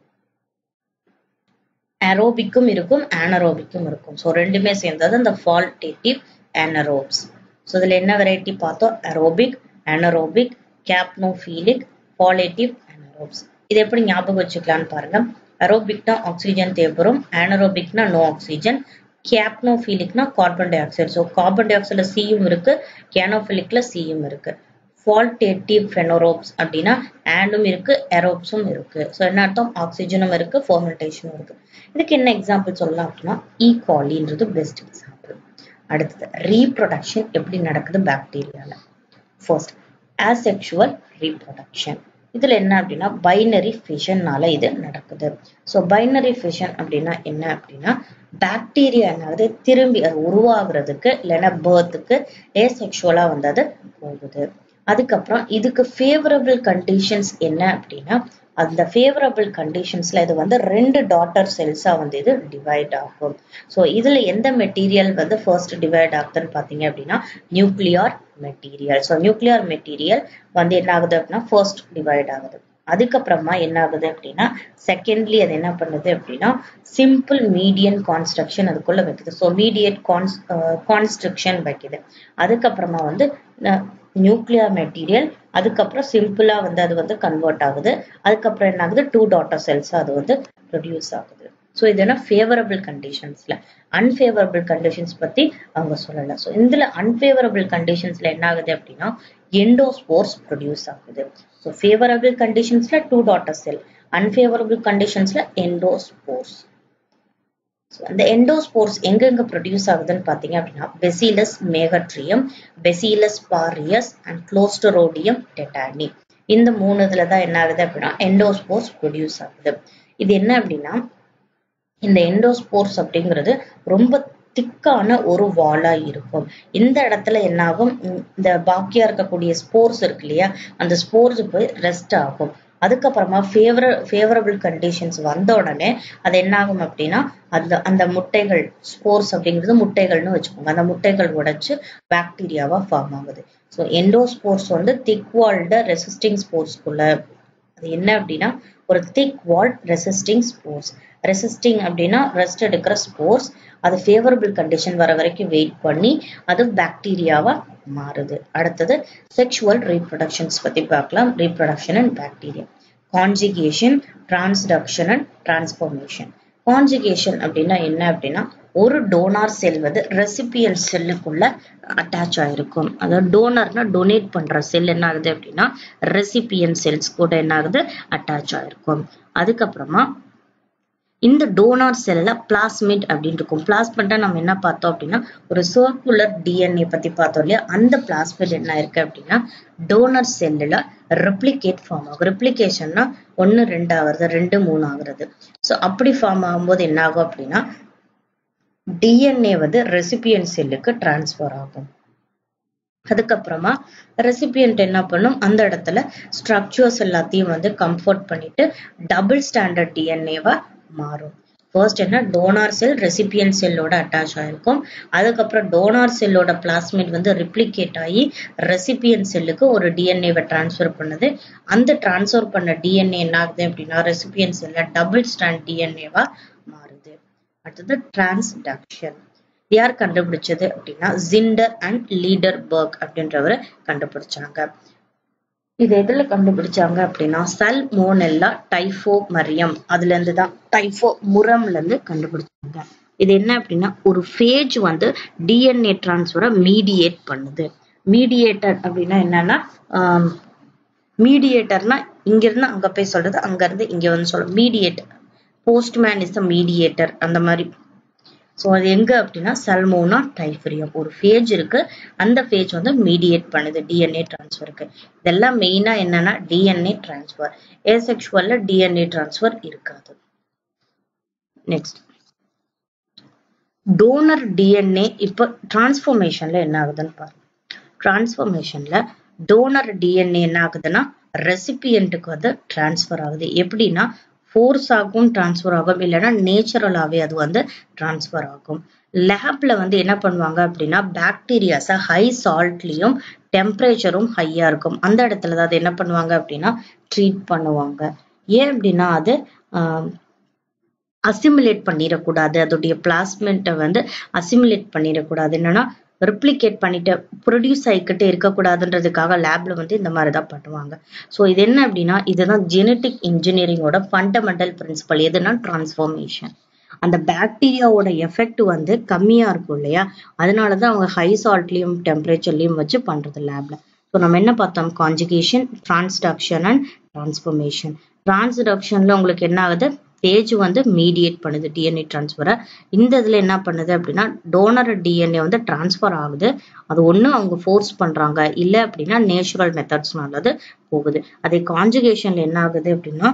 அரோபிக்கும் இருக்கும் ஆனரோபிக்கும் இருக்கும் ஸோ ரெண்டுமே சேர்ந்தது அந்த ஃபால்டேட்டிவ் அனரோப்ஸ் ஸோ இதில் என்ன வெரைட்டி பார்த்தோம் அரோபிக் அனரோபிக் கேப்னோஃபீலிக் ஃபாலேட்டிவ் அனரோப்ஸ் இது எப்படி ஞாபகம் வச்சுக்கலாம்னு பாருங்க அரோபிக்னா ஆக்சிஜன் தேவைப்படும் ஆனரோபிக்னா நோ ஆக்சிஜன் கேப்னோஃபீலிக்னா carbon dioxide so carbon டை ஆக்சைடுல சியும் இருக்கு கேனோஃபிலிக்ல சியும் இருக்கு ஃபால்டேட்டிவ் ஃபெனோரோப்ஸ் அப்படின்னா ஆண்டும் இருக்கு எரோப்ஸும் இருக்கு ஸோ என்ன அர்த்தம் ஆக்சிஜனும் இருக்கு ஃபர்மெண்டேஷனும் இருக்கு இதுக்கு என்ன எக்ஸாம்பிள் சொல்லலாம் அப்படின்னா ஈ காலின்றது பெஸ்ட் எக்ஸாம்பிள் அடுத்தது ரீப்ரொடக்ஷன் எப்படி நடக்குது பாக்டீரியால ஃபர்ஸ்ட் ஆசெக்சுவல் ரீப்ரொடக்ஷன் இதுல என்ன அப்படின்னா பைனரி ஃபிஷன்னால இது நடக்குது ஸோ பைனரி ஃபிஷன் அப்படின்னா என்ன அப்படின்னா பாக்டீரியா என்னது திரும்பி அது உருவாகிறதுக்கு இல்லைன்னா பேர்த்துக்கு ஏசெக்சுவலா வந்து அது போகுது அதுக்கப்புறம் இதுக்கு ஃபேவரபிள் கண்டிஷன்ஸ் என்ன அப்படின்னா அந்த ஃபேவரபிள் கண்டிஷன்ஸ்ல இது வந்து ரெண்டு டாட்டர் செல்ஸா வந்து இது டிவைட் ஆகும் ஸோ இதுல எந்த மெட்டீரியல் வந்து ஃபர்ஸ்ட் டிவைட் ஆகுதுன்னு பாத்தீங்க அப்படின்னா nuclear material so nuclear material வந்து என்ன ஆகுது அப்படின்னா ஃபர்ஸ்ட் டிவைட் ஆகுது அதுக்கப்புறமா என்ன ஆகுது அப்படின்னா செகண்ட்லி அது என்ன பண்ணுது அப்படின்னா சிம்பிள் மீடியன் கான்ஸ்ட்ரக்ஷன் அதுக்குள்ள வைக்குது ஸோ மீடியட் கான்ஸ் கான்ஸ்ட்ரக்ஷன் வைக்குது அதுக்கப்புறமா வந்து நியூக்ளியர் மெட்டீரியல் அதுக்கப்புறம் சிம்பிளா வந்து அது வந்து கன்வெர்ட் ஆகுது அதுக்கப்புறம் என்ன ஆகுது டூ டாட்டர் செல்ஸ் அது வந்து ப்ரொடியூஸ் ஆகுது ஸோ இது என்ன ஃபேவரபிள் கண்டிஷன்ஸ்ல அன்ஃபேவரபிள் கண்டிஷன்ஸ் பத்தி அவங்க சொல்லல ஸோ இதுல அன்ஃபேவரபிள் கண்டிஷன்ஸ்ல என்ன ஆகுது அப்படின்னா எண்டோஸ்போர்ஸ் ப்ரொடியூஸ் ஆகுது ஸோ ஃபேவரபிள் கண்டிஷன்ஸ்ல டூ டாட்டர் செல் அன்ஃபேவரபிள் கண்டிஷன்ஸ்ல எண்டோஸ்போர்ஸ் அந்த எண்டோஸ்போர்ஸ் எங்கெங்க ப்ரொடியூஸ் ஆகுதுன்னு பார்த்தீங்க அப்படின்னா பெசிலஸ் மேகட்ரியம் பெசிலஸ் பாரியஸ் அண்ட் குளோஸ்டரோடியம் டெட்டானி இந்த மூணு இதுல தான் என்ன ஆகுது அப்படின்னா எண்டோஸ்போர்ஸ் ப்ரொடியூஸ் ஆகுது இது என்ன அப்படின்னா இந்த எண்டோஸ்போர்ஸ் அப்படிங்கிறது ரொம்ப திக்கான ஒரு வாலா இருக்கும் இந்த இடத்துல என்ன ஆகும் இந்த பாக்கியா இருக்கக்கூடிய ஸ்போர்ஸ் இருக்கு இல்லையா அந்த ஸ்போர்ஸ் போய் ரெஸ்ட் ஆகும் அதுக்கப்புறமா ஃபேவர ஃபேவரபிள் கண்டிஷன்ஸ் வந்த உடனே அது என்ன ஆகும் அப்படின்னா அந்த அந்த முட்டைகள் ஸ்போர்ஸ் அப்படிங்கிறது முட்டைகள்னு வச்சுக்கோங்க அந்த முட்டைகள் உடைச்சு பாக்டீரியாவா ஃபார்ம் ஆகுது ஸோ எண்டோஸ்போர்ஸ் வந்து திக் வால்ட ரெசிஸ்டிங் ஸ்போர்ஸ்க்குள்ள அது என்ன அப்படின்னா ஒரு thick wall resisting spores resisting அப்படின்னா ரெஸ்ட் எடுக்கிற ஸ்போர்ஸ் அது ஃபேவரபிள் கண்டிஷன் வர வரைக்கும் வெயிட் பண்ணி அது பாக்டீரியாவா மாறுது அடுத்தது செக்ஷுவல் ரீப்ரொடக்ஷன்ஸ் பத்தி பார்க்கலாம் reproduction and bacteria conjugation transduction and transformation conjugation அப்படின்னா என்ன அப்படின்னா ஒரு டோனார் செல் வந்து ரெசிபியல் செல்லுக்குள்ள அட்டாச் ஆயிருக்கும் அதாவது டோனர்னா டொனேட் பண்ற செல் என்ன ஆகுது அப்படின்னா ரெசிபியன் செல்ஸ் கூட என்ன ஆகுது அட்டாச் ஆயிருக்கும் அதுக்கப்புறமா இந்த டோனார் செல்ல பிளாஸ்மிட் அப்படின்னு இருக்கும் பிளாஸ்மிட்டா நம்ம என்ன பார்த்தோம் அப்படின்னா ஒரு சர்க்குலர் டிஎன்ஏ பத்தி பார்த்தோம் இல்லையா அந்த பிளாஸ்மிட் என்ன இருக்கு அப்படின்னா டோனர் செல்லுல ரெப்ளிகேட் ஃபார்ம் ஆகும் ரெப்ளிகேஷன்னா ஒன்னு ரெண்டு ஆகுறது ரெண்டு மூணு ஆகுறது ஸோ அப்படி ஃபார்ம் ஆகும்போது என்ன ஆகும் அப்படின்னா டிஎன்ஏ வந்து ரெசிபியன் செல்லுக்கு டிரான்ஸ்ஃபர் ஆகும் அதுக்கப்புறமா ரெசிபியன்ட் என்ன பண்ணும் அந்த இடத்துல ஸ்ட்ரக்சர்ஸ் எல்லாத்தையும் வந்து கம்ஃபர்ட் பண்ணிட்டு டபுள் ஸ்டாண்டர்ட் டிஎன்ஏவா மாறும் ஃபர்ஸ்ட் என்ன டோனார் செல் ரெசிபியன் செல்லோட அட்டாச் ஆயிருக்கும் அதுக்கப்புறம் டோனார் செல்லோட பிளாஸ்மிட் வந்து ரிப்ளிகேட் ஆகி ரெசிபியன் செல்லுக்கு ஒரு டிஎன்ஏவை டிரான்ஸ்ஃபர் பண்ணுது அந்த டிரான்ஸ்ஃபர் பண்ண டிஎன்ஏ என்ன ஆகுது அப்படின்னா ரெசிபியன் செல்ல டபுள் ஸ்டாண்ட் டிஎன்ஏவா மாறுது அடுத்தது டிரான்ஸ்டக்ஷன் யார் கண்டுபிடிச்சது அப்படின்னா ஜிண்டர் அண்ட் லீடர் பர்க் அப்படின்றவரை கண்டுபிடிச்சாங்க இது எதுல கண்டுபிடிச்சாங்க அப்படின்னா சல் மோனெல்லா டைஃபோ மரியம் அதுல இருந்து தான் டைஃபோ முரம்ல இருந்து கண்டுபிடிச்சாங்க இது என்ன அப்படின்னா ஒரு ஃபேஜ் வந்து டிஎன்ஏ டிரான்ஸ்ஃபரை மீடியேட் பண்ணுது மீடியேட்டர் அப்படின்னா என்னன்னா மீடியேட்டர்னா இங்க இருந்து அங்க போய் சொல்றது அங்க இருந்து இங்க வந்து சொல்ல mediator postman is the mediator அந்த மாதிரி ஸோ அது எங்க அப்படின்னா சல்மோனா டைஃபரியம் ஒரு ஃபேஜ் இருக்கு அந்த ஃபேஜ் வந்து மீடியேட் பண்ணுது டிஎன்ஏ டிரான்ஸ்ஃபருக்கு இதெல்லாம் மெயினா என்னன்னா டிஎன்ஏ டிரான்ஸ்ஃபர் ஏசெக்சுவல்ல டிஎன்ஏ டிரான்ஸ்ஃபர் இருக்காது நெக்ஸ்ட் டோனர் டிஎன்ஏ இப்போ டிரான்ஸ்ஃபர்மேஷன்ல என்ன ஆகுதுன்னு பாருங்க டிரான்ஸ்ஃபர்மேஷன்ல டோனர் டிஎன்ஏ என்ன ஆகுதுன்னா ரெசிபியன்ட்டுக்கு வந்து டிரான்ஸ்ஃபர் ஆகுது எப்படின்னா ஃபோர்ஸ் ஆகும் டிரான்ஸ்ஃபர் ஆகும் இல்லைன்னா நேச்சுரலாகவே அது வந்து டிரான்ஸ்ஃபர் ஆகும் லேப்ல வந்து என்ன பண்ணுவாங்க அப்படின்னா பாக்டீரியாஸை ஹை சால்ட்லயும் டெம்பரேச்சரும் ஹையா இருக்கும் அந்த இடத்துல தான் அது என்ன பண்ணுவாங்க அப்படின்னா ட்ரீட் பண்ணுவாங்க ஏன் அப்படின்னா அது அசிமுலேட் பண்ணிடக்கூடாது அதோடைய பிளாஸ்மெண்ட்டை வந்து அசிமுலேட் பண்ணிடக்கூடாது என்னன்னா ரிப்ளிகேட் பண்ணிட்டு ப்ரொடியூஸ் ஆகிக்கிட்டு இருக்கக்கூடாதுன்றதுக்காக லேப்ல வந்து இந்த மாதிரி தான் பண்ணுவாங்க ஸோ இது என்ன அப்படின்னா இதுதான் ஜெனட்டிக் இன்ஜினியரிங்கோட ஃபண்டமெண்டல் பிரின்சிபல் எதுனா டிரான்ஸ்ஃபார்மேஷன் அந்த பாக்டீரியாவோட எஃபெக்ட் வந்து கம்மியா இருக்கும் இல்லையா அதனாலதான் அவங்க ஹை சால்ட்லயும் டெம்பரேச்சர்லயும் வச்சு பண்றது லேப்ல ஸோ நம்ம என்ன பார்த்தோம் கான்ஜுகேஷன் டிரான்ஸ்டக்ஷன் அண்ட் டிரான்ஸ்ஃபர்மேஷன் டிரான்ஸ்டக்ஷன்ல உங்களுக்கு என்ன ஆகுது பேஜ் வந்து மீடியேட் பண்ணுது டிஎன்ஏ டிரான்ஸ்ஃபரை இந்த இதுல என்ன பண்ணுது அப்படின்னா டோனர் டிஎன்ஏ வந்து டிரான்ஸ்ஃபர் ஆகுது அது ஒண்ணு அவங்க ஃபோர்ஸ் பண்றாங்க இல்ல அப்படின்னா நேச்சுரல் மெத்தட்ஸ்னால அது போகுது அதே கான்ஜுகேஷன்ல என்ன ஆகுது அப்படின்னா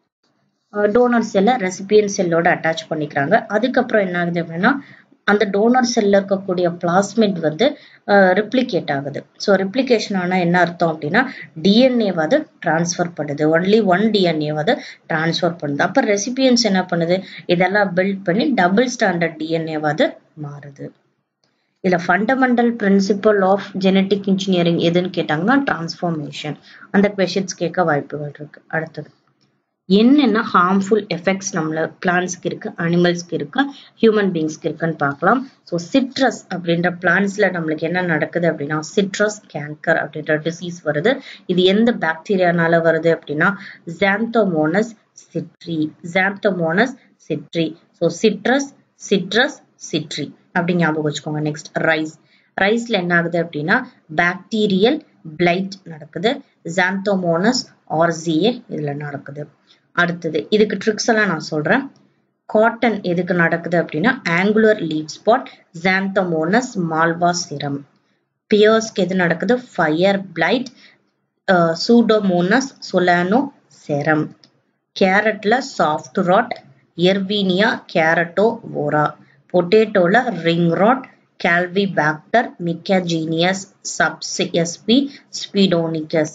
டோனர் செல்லை ரெசிபியன் செல்லோட அட்டாச் பண்ணிக்கிறாங்க அதுக்கப்புறம் என்ன ஆகுது அப்படின்னா அந்த டோனர் செல்ல இருக்கக்கூடிய பிளாஸ்மிட் வந்து ரிப்ளிகேட் ஆகுது ஸோ ரிப்ளிகேஷன் ஆனால் என்ன அர்த்தம் அப்படின்னா டிஎன்ஏ வந்து டிரான்ஸ்ஃபர் பண்ணுது ஒன்லி ஒன் டிஎன்ஏ வந்து டிரான்ஸ்ஃபர் பண்ணுது அப்போ ரெசிபியன்ஸ் என்ன பண்ணுது இதெல்லாம் பில்ட் பண்ணி டபுள் ஸ்டாண்டர்ட் டிஎன்ஏ வந்து மாறுது இதுல fundamental principle of genetic engineering எதுன்னு கேட்டாங்கன்னா டிரான்ஸ்ஃபார்மேஷன் அந்த கொஷின்ஸ் கேட்க வாய்ப்புகள் இருக்கு அடுத்தது என்னென்ன ஹார்ம்ஃபுல் எஃபெக்ட்ஸ் நம்மள பிளான்ஸ்க்கு இருக்கு அனிமல்ஸ்க்கு இருக்கு ஹியூமன் பீங்ஸ்க்கு இருக்குன்னு பார்க்கலாம் ஸோ சிட்ரஸ் அப்படின்ற பிளான்ஸ்ல நம்மளுக்கு என்ன நடக்குது அப்படின்னா சிட்ரஸ் கேங்கர் அப்படின்ற டிசீஸ் வருது இது எந்த பாக்டீரியானால வருது அப்படின்னா Xanthomonas citri Xanthomonas citri so citrus citrus citri அப்படி ஞாபகம் வச்சுக்கோங்க நெக்ஸ்ட் ரைஸ் ரைஸ்ல என்ன ஆகுது அப்படின்னா பாக்டீரியல் பிளைட் நடக்குது ஜாந்தோமோனஸ் ஆர்சிஏ இதுல நடக்குது அடுத்தது இதுக்கு ட்ரிக்ஸ் எல்லாம் நான் சொல்றேன் காட்டன் எதுக்கு நடக்குது அப்படின்னா angular leaf spot Xanthomonas malvacearum பியர்ஸ்க்கு எது நடக்குது fire blight Pseudomonas solanacearum கேரட்ல soft rot Erwinia carotovora பொட்டேட்டோல ring rot Clavibacter michiganensis subsp sepedonicus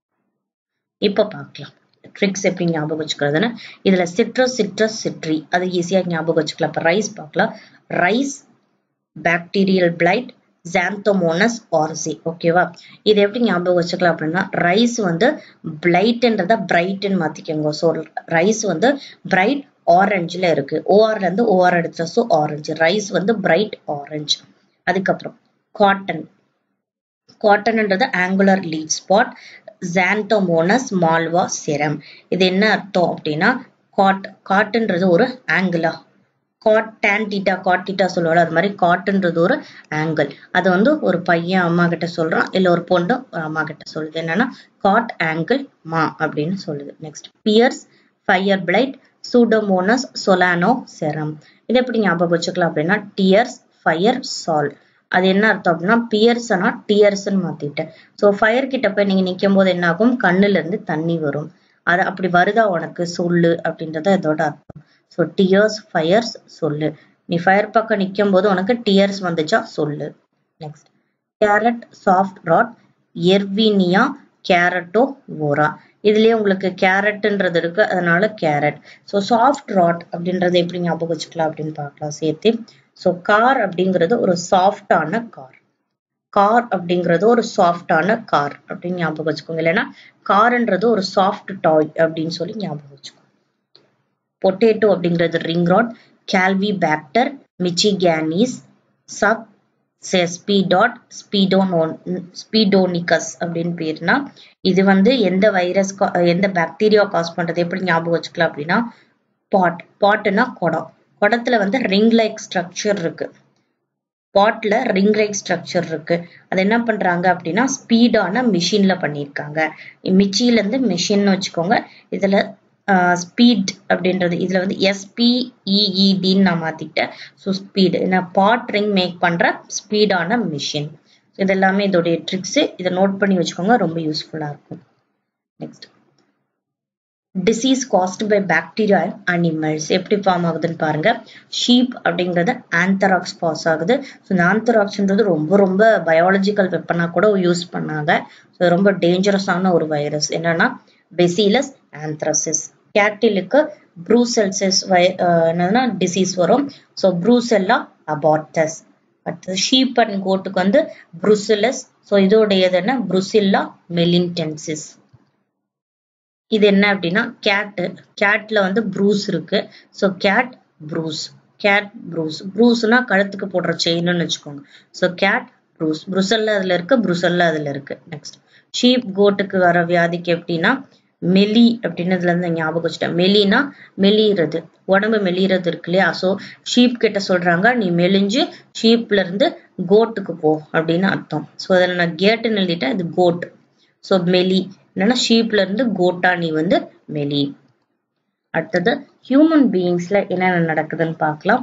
இப்ப பார்க்கலாம் ட்ரிக்ஸ் எப்படி ஞாபகம் வச்சுக்கிறதுன்னு இதுல சிட்ரஸ் சிட்ரஸ் சிட்ரி அது ஈஸியா ஞாபகம் வச்சுக்கலாம் இப்ப ரைஸ் பார்க்கலாம் rice bacterial blight Xanthomonas oryzae ஓகேவா இது எப்படி ஞாபகம் வச்சுக்கலாம் அப்படின்னா ரைஸ் வந்து பிளைட்ன்றத பிரைட்னு மாத்திக்கோங்க ஸோ ரைஸ் வந்து பிரைட் ஆரஞ்சுல இருக்கு ஓஆர்ல இருந்து ஓஆர் எடுத்த ஸோ ஆரஞ்சு ரைஸ் வந்து பிரைட் ஆரஞ்சு அதுக்கப்புறம் காட்டன் காட்டன்ன்றது angular leaf spot Xanthomonas malvacearum இது என்ன அர்த்தம் அப்படின்னா காட் காட்டுன்றது ஒரு ஆங்கிளா cot tan theta cot theta சொல்லுவாள் அது மாதிரி காட்டுன்றது ஒரு ஆங்கிள் அது வந்து ஒரு பையன் அம்மா கிட்ட சொல்றான் இல்ல ஒரு பொண்ணு ஒரு அம்மா கிட்ட சொல்லுது என்னன்னா காட் ஆங்கிள் மா அப்படின்னு சொல்லுது next pears fire blight Pseudomonas solanacearum இது எப்படி ஞாபகம் வச்சுக்கலாம் அப்படின்னா டியர்ஸ் ஃபயர் சால் அது என்ன அர்த்தம் அப்படின்னா பியர்ஸ்னா டியர்ஸ்ன்னு மாத்திட்டேன் ஸோ ஃபயர் கிட்ட போய் நீங்க நிற்கும் போது என்ன ஆகும் கண்ணுல இருந்து தண்ணி வரும் அது அப்படி வருதா உனக்கு சொல்லு அப்படின்றத இதோட அர்த்தம் ஸோ டியர்ஸ் ஃபயர்ஸ் சொல்லு நீ ஃபயர் பக்கம் நிற்கும் போது உனக்கு டியர்ஸ் வந்துச்சா சொல்லு next carrot soft rot Erwinia carotovora இதுலயே உங்களுக்கு கேரட்ன்றது இருக்கு அதனால கேரட் ஸோ சாஃப்ட் ராட் அப்படின்றத எப்படி ஞாபகம் வச்சுக்கலாம் அப்படின்னு பார்க்கலாம் சேர்த்து ஸோ கார் அப்படிங்கிறது ஒரு சாஃப்டான கார் கார் அப்படிங்கிறது ஒரு சாஃப்டான கார் அப்படின்னு ஞாபகம் வச்சுக்கோங்க இல்லைன்னா கார்ன்றது ஒரு சாஃப்ட் டாய் அப்படின்னு சொல்லி ஞாபகம் வச்சுக்கோங்க பொட்டேட்டோ அப்படிங்கிறது ring rot Clavibacter michiganensis sub செஸ்பிடாட் ஸ்பீடோனோன் ஸ்பீடோனிகஸ் அப்படின்னு பேருனா இது வந்து எந்த வைரஸ் எந்த பாக்டீரியா காஸ் பண்றது எப்படி ஞாபகம் வச்சுக்கலாம் அப்படின்னா பாட் பாட்டுனா குடம் குடத்துல வந்து ரிங் லைக் ஸ்ட்ரக்சர் இருக்கு பாட்ல ரிங் லைக் ஸ்ட்ரக்சர் இருக்கு அது என்ன பண்றாங்க அப்படின்னா ஸ்பீடான மிஷின்ல பண்ணியிருக்காங்க மிச்சில இருந்து மிஷின் வச்சுக்கோங்க இதுல ஸ்பீட் அப்படின்றது இதுல வந்து எஸ்பிஇஇடின்னு நான் மாத்திக்கிட்டேன் ஸோ ஸ்பீடு நான் பாட் ரிங் மேக் பண்ற ஸ்பீடான மிஷின் இது எல்லாமே இதோடைய ட்ரிக்ஸ் இதை நோட் பண்ணி வச்சுக்கோங்க ரொம்ப யூஸ்ஃபுல்லா இருக்கும் next disease caused by bacteria and animals எப்படி ஃபார்ம் ஆகுதுன்னு பாருங்க ஷீப் அப்படிங்கிறது ஆந்தராக்ஸ் பாஸ் ஆகுது ஸோ இந்த ஆந்தராக்ஸ்ன்றது ரொம்ப ரொம்ப பயாலஜிக்கல் வெப்பனா கூட யூஸ் பண்ணாங்க ஸோ ரொம்ப டேஞ்சரஸான ஒரு வைரஸ் என்னன்னா பெசிலஸ் ஆந்த்ரசிஸ் கேட்டிலுக்கு ப்ரூசெல்சஸ் வை என்னதுன்னா டிசீஸ் வரும் ஸோ ப்ரூசெல்லா அபார்டஸ் அடுத்தது ஷீப் அண்ட் கோட்டுக்கு வந்து ப்ரூசிலஸ் ஸோ இதோடையது என்ன ப்ரூசில்லா மெலின்டென்சிஸ் இது என்ன அப்படின்னா கேட்டு கேட்ல வந்து ப்ரூஸ் இருக்கு so cat Bruce cat Bruce ப்ரூஸ்னா கழுத்துக்கு போடுற செயின்னு வச்சுக்கோங்க ஸோ கேட் ப்ரூஸ் ப்ருசல்ல அதுல இருக்கு ப்ருசல்ல அதுல இருக்கு நெக்ஸ்ட் ஷீப் கோட்டுக்கு வர வியாதிக்கு எப்படின்னா மெலி அப்படின்னு இதுல இருந்து ஞாபகம் வச்சுட்டேன் மெலினா மெலிறது உடம்பு மெலிறது இருக்கு இல்லையா ஸோ ஷீப் கிட்ட சொல்றாங்க நீ மெலிஞ்சு ஷீப்ல இருந்து கோட்டுக்கு போ அப்படின்னு அர்த்தம் ஸோ அதில் நான் கேட்டுன்னு எழுதிட்டேன் இது கோட் ஸோ மெலி என்னன்னா ஷீப்ல இருந்து கோட்டா நீ வந்து மெலி அடுத்தது ஹியூமன் பீயிங்ஸ்ல என்னென்ன நடக்குதுன்னு பார்க்கலாம்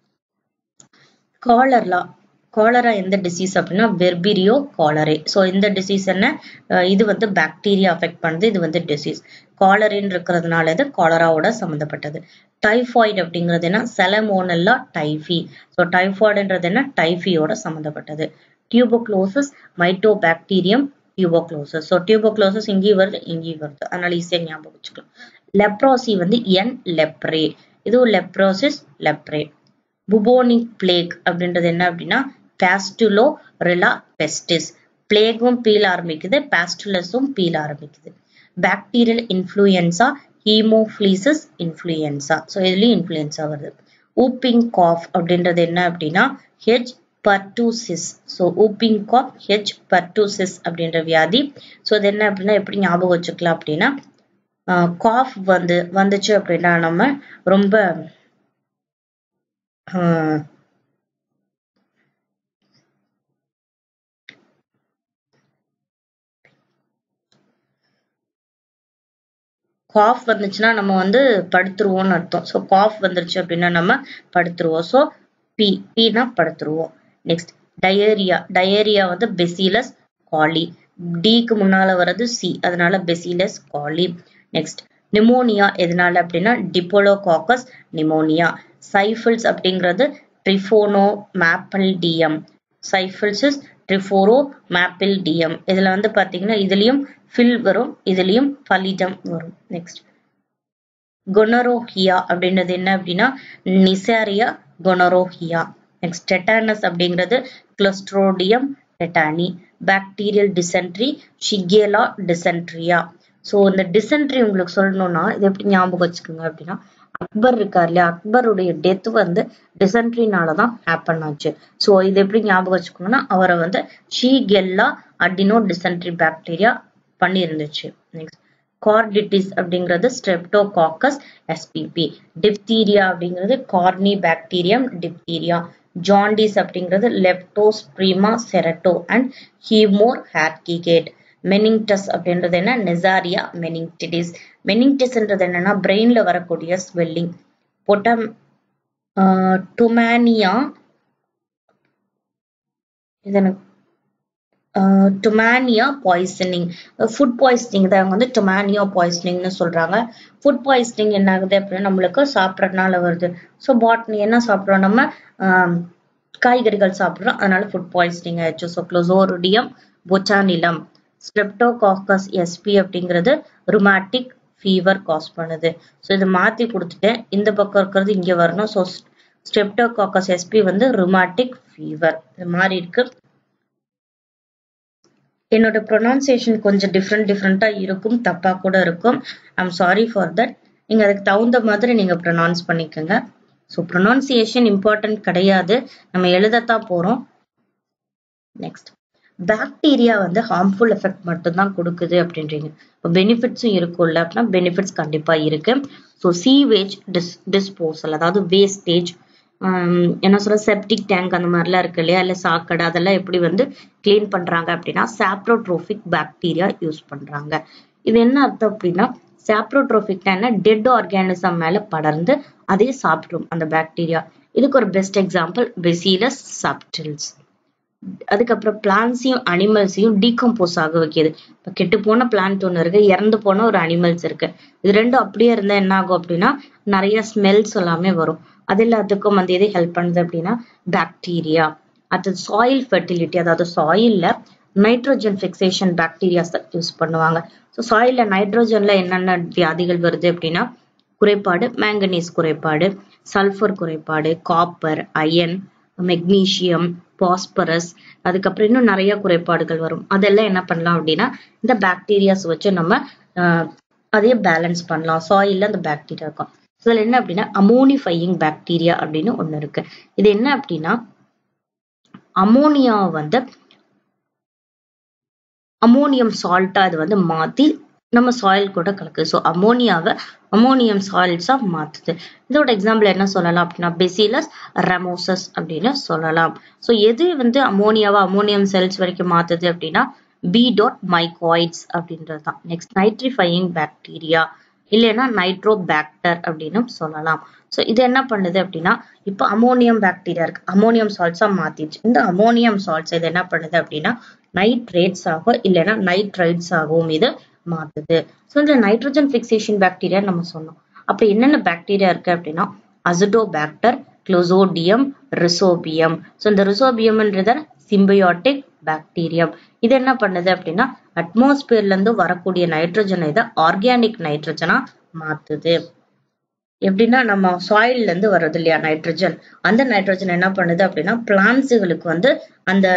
காலர்லா காலரா எந்த டிசீஸ் அப்படின்னா வெர்பிரியோ காலரே ஸோ இந்த டிசீஸ் என்ன இது வந்து பாக்டீரியா அஃபெக்ட் பண்ணுது இது வந்து டிசீஸ் காலரின் இருக்கிறதுனால இது காலராவோட சம்மந்தப்பட்டது டைஃபாய்டு அப்படிங்கிறது என்ன செலமோனல்லா டைஃபி ஸோ டைஃபாய்டுன்றது என்ன டைஃபியோட சம்மந்தப்பட்டது tuberculosis Mycobacterium tuberculosis so tuberculosis இங்கேயும் வருது இங்கேயும் வருது அதனால ஈஸியாக ஞாபகம் வச்சுக்கலாம் லெப்ரோசி வந்து என் லெப்ரே இதுவும் லெப்ரோசிஸ் லெப்ரே புபோனிக் பிளேக் அப்படின்றது என்ன அப்படின்னா பேஸ்டுலோ ரிலா பெஸ்டிஸ் பிளேகும் பீல் ஆரம்பிக்குது பேஸ்டுலஸும் பீல் ஆரம்பிக்குது bacterial influenza Haemophilus influenza so இதுலயும் இன்ஃப்ளூயன்சா வருது ஊப்பிங் காஃப் அப்படின்றது என்ன அப்படின்னா H pertussis so whooping cough H pertussis அப்படின்ற வியாதி ஸோ இது என்ன அப்படின்னா எப்படி ஞாபகம் வச்சுக்கலாம் அப்படின்னா காஃப் வந்து வந்துச்சு அப்படின்னா நம்ம ரொம்ப காஃப் வந்துச்சுன்னா நம்ம வந்து படுத்துருவோம்னு அர்த்தம் ஸோ காஃப் வந்துருச்சு அப்படின்னா நம்ம படுத்துருவோம் ஸோ பி பீனா படுத்துருவோம் நெக்ஸ்ட் டயேரியா டயேரியா வந்து பெசிலஸ் காலி டிக்கு முன்னால வர்றது சி அதனால பெசிலஸ் காலி நெக்ஸ்ட் நிமோனியா எதனால அப்படின்னா டிபோலோகாக்கஸ் நிமோனியா சைஃபிள்ஸ் அப்படிங்கிறது Treponema TM syphilis Treponema TM இதுல வந்து பாத்தீங்கன்னா இதுலயும் ஃபில் வரும் இதுலயும் பலிடம் வரும் நெக்ஸ்ட் கொனரோஹியா அப்படின்றது என்ன அப்படின்னா நிசாரியா கொனரோஹியா நெக்ஸ்ட் டெட்டானஸ் அப்படிங்கிறது Clostridium tetani bacterial dysentery Shigella dysenteriae so இந்த டிசென்ட்ரி உங்களுக்கு சொல்லணும்னா இது எப்படி ஞாபகம் வச்சுக்கோங்க அப்படின்னா அக்பர் இருக்கார் இல்லையா அக்பருடைய டெத் வந்து டிசென்ட்ரினால தான் ஹேப்பன் ஆச்சு ஸோ இது எப்படி ஞாபகம் வச்சுக்கோங்கன்னா அவரை வந்து ஷீகெல்லா அடினோ டிசென்ட்ரி பாக்டீரியா பண்ணி இருந்துச்சு நெக்ஸ்ட் கார்டிட்டிஸ் அப்படிங்கிறது ஸ்ட்ரெப்டோகாக்கஸ் எஸ்பிபி டிப்தீரியா அப்படிங்கிறது கார்னி பாக்டீரியம் டிப்தீரியா ஜாண்டிஸ் அப்படிங்கிறது லெப்டோஸ்பிரிமா செரட்டோ அண்ட் ஹீமோர் ஹேர்கிகேட் மெனிங்டஸ் அப்படின்றது என்ன நெசாரியா மெனிங்டிடிஸ் மெனிங்டிஸ்ன்றது என்னன்னா பிரெயின்ல வரக்கூடிய ஸ்வெல்லிங் பொட்டம் டுமானியா இது எனக்கு டுமானியா பாய்சனிங் ஃபுட் பாய்சனிங் தான் வந்து டுமானியா பாய்சனிங்னு சொல்றாங்க ஃபுட் பாய்சனிங் என்ன ஆகுது அப்படின்னா நம்மளுக்கு சாப்பிட்றதுனால வருது ஸோ பாட்னி என்ன சாப்பிட்றோம் நம்ம காய்கறிகள் சாப்பிடுறோம் அதனால ஃபுட் பாய்சனிங் ஆயிடுச்சு so Clostridium botulinum Streptococcus SP அப்படிங்கிறது ருமாட்டிக் ஃபீவர் காஸ் பண்ணுது ஸோ இதை மாற்றி கொடுத்துட்டேன் இந்த பக்கம் இருக்கிறது இங்கே வரணும் ஸோ ஸ்ட்ரெப்டோகாக்கஸ் எஸ்பி வந்து ருமாட்டிக் ஃபீவர் இது மாதிரி இருக்கு என்னோட ப்ரொனவுன்சியேஷன் கொஞ்சம் டிஃப்ரெண்ட் டிஃப்ரெண்ட்டாக இருக்கும் தப்பாக கூட இருக்கும் ஐம் சாரி ஃபார் தட் நீங்கள் அதுக்கு தகுந்த மாதிரி நீங்கள் ப்ரொனவுன்ஸ் பண்ணிக்கோங்க ஸோ ப்ரொனவுன்சியேஷன் இம்பார்ட்டன்ட் கிடையாது நம்ம எழுதத்தான் போகிறோம் நெக்ஸ்ட் பாக்டீரியா வந்து ஹார்ம்ஃபுல் எஃபெக்ட் மட்டும்தான் கொடுக்குது அப்படின்றீங்க இப்போ பெனிஃபிட்ஸும் இருக்கும்ல அப்படின்னா பெனிஃபிட்ஸ் கண்டிப்பாக இருக்கு ஸோ சீவேஜ் டிஸ் டிஸ்போசல் அதாவது வேஸ்டேஜ் என்ன சொல்ற செப்டிக் டேங்க் அந்த மாதிரிலாம் இருக்கு இல்லையா இல்லை சாக்கடை அதெல்லாம் எப்படி வந்து கிளீன் பண்றாங்க அப்படின்னா சாப்ரோட்ரோபிக் பாக்டீரியா யூஸ் பண்றாங்க இது என்ன அர்த்தம் அப்படின்னா சாப்ரோட்ரோபிக்னா என்ன டெட் ஆர்கானிசம் மேல படர்ந்து அதே சாப்பிடும் அந்த பாக்டீரியா இதுக்கு ஒரு பெஸ்ட் எக்ஸாம்பிள் பெசிலஸ் சப்டில்ஸ் அதுக்கப்புறம் பிளான்ஸையும் அனிமல்ஸையும் டீகம்போஸ் ஆக வைக்கிது இப்போ கெட்டு போன பிளான்ட் ஒன்று இருக்கு இறந்து போன ஒரு அனிமல்ஸ் இருக்கு இது ரெண்டும் அப்படியே இருந்தா என்ன ஆகும் அப்படின்னா நிறைய ஸ்மெல்ஸ் எல்லாமே வரும் அது எல்லாத்துக்கும் வந்து எது ஹெல்ப் பண்ணுது அப்படின்னா பாக்டீரியா அடுத்தது சாயில் ஃபெர்டிலிட்டி அதாவது சாயில்ல நைட்ரோஜன் ஃபிக்சேஷன் பாக்டீரியாஸ் யூஸ் பண்ணுவாங்க ஸோ சாயில்ல நைட்ரோஜன்ல என்னென்ன வியாதிகள் வருது அப்படின்னா குறைபாடு மேங்கனீஸ் குறைபாடு சல்ஃபர் குறைபாடு காப்பர் அயன் மெக்னீசியம் பாஸ்பரஸ் அதுக்கப்புறம் இன்னும் நிறைய குறைபாடுகள் வரும் அதெல்லாம் என்ன பண்ணலாம் அப்படின்னா இந்த பாக்டீரியாஸ் வச்சு நம்ம அதையே பேலன்ஸ் பண்ணலாம் சாயில்ல அந்த பாக்டீரியா இருக்கும் இதுல என்ன அப்படின்னா அமோனிஃபையிங் பாக்டீரியா அப்படின்னு ஒண்ணு இருக்கு இது என்ன அப்படின்னா அமோனியா வந்து அமோனியம் சால்ட்டா இது வந்து மாத்தி நம்ம சாயில் கூட கலக்குது ஸோ அமோனியாவை அமோனியம் சாயில்ஸா மாத்துது இதோட எக்ஸாம்பிள் என்ன சொல்லலாம் அப்படின்னா பெசிலஸ் ரெமோசஸ் அப்படின்னு சொல்லலாம் ஸோ எது வந்து அமோனியாவை அமோனியம் செல்ஸ் வரைக்கும் மாத்துது அப்படின்னா பி டாட் மைகாய்ட்ஸ் அப்படின்றது தான் நெக்ஸ்ட் நைட்ரிஃபையிங் பாக்டீரியா இல்லைன்னா நைட்ரோபாக்டர் அப்படின்னு சொல்லலாம் ஸோ இது என்ன பண்ணுது அப்படின்னா இப்போ அமோனியம் பாக்டீரியா இருக்கு அமோனியம் சால்ட்ஸா மாத்திடுச்சு இந்த அமோனியம் சால்ட்ஸ் இது என்ன பண்ணுது அப்படின்னா நைட்ரேட்ஸ் ஆகும் இல்லைன்னா நைட்ரைட்ஸ் ஆகவும் இது மாத்துது ஸோ இந்த நைட்ரோஜன் ஃபிக்சேஷன் பாக்டீரியா நம்ம சொன்னோம் அப்படி என்னென்ன பாக்டீரியா இருக்கு அப்படின்னா அசிடோபாக்டர் கிளோசோடியம் ரிசோபியம் ஸோ இந்த ரிசோபியம்ன்றது சிம்பியாட்டிக் பாக்டீரியம் இது என்ன பண்ணுது அப்படின்னா அட்மாஸ்பியர்ல இருந்து வரக்கூடிய நைட்ரஜனை இதை ஆர்கானிக் நைட்ரஜனா மாத்துது எப்படின்னா நம்ம சாயில்ல இருந்து வர்றது இல்லையா நைட்ரஜன் அந்த நைட்ரஜன் என்ன பண்ணுது அப்படின்னா பிளான்ஸுகளுக்கு வந்து அந்த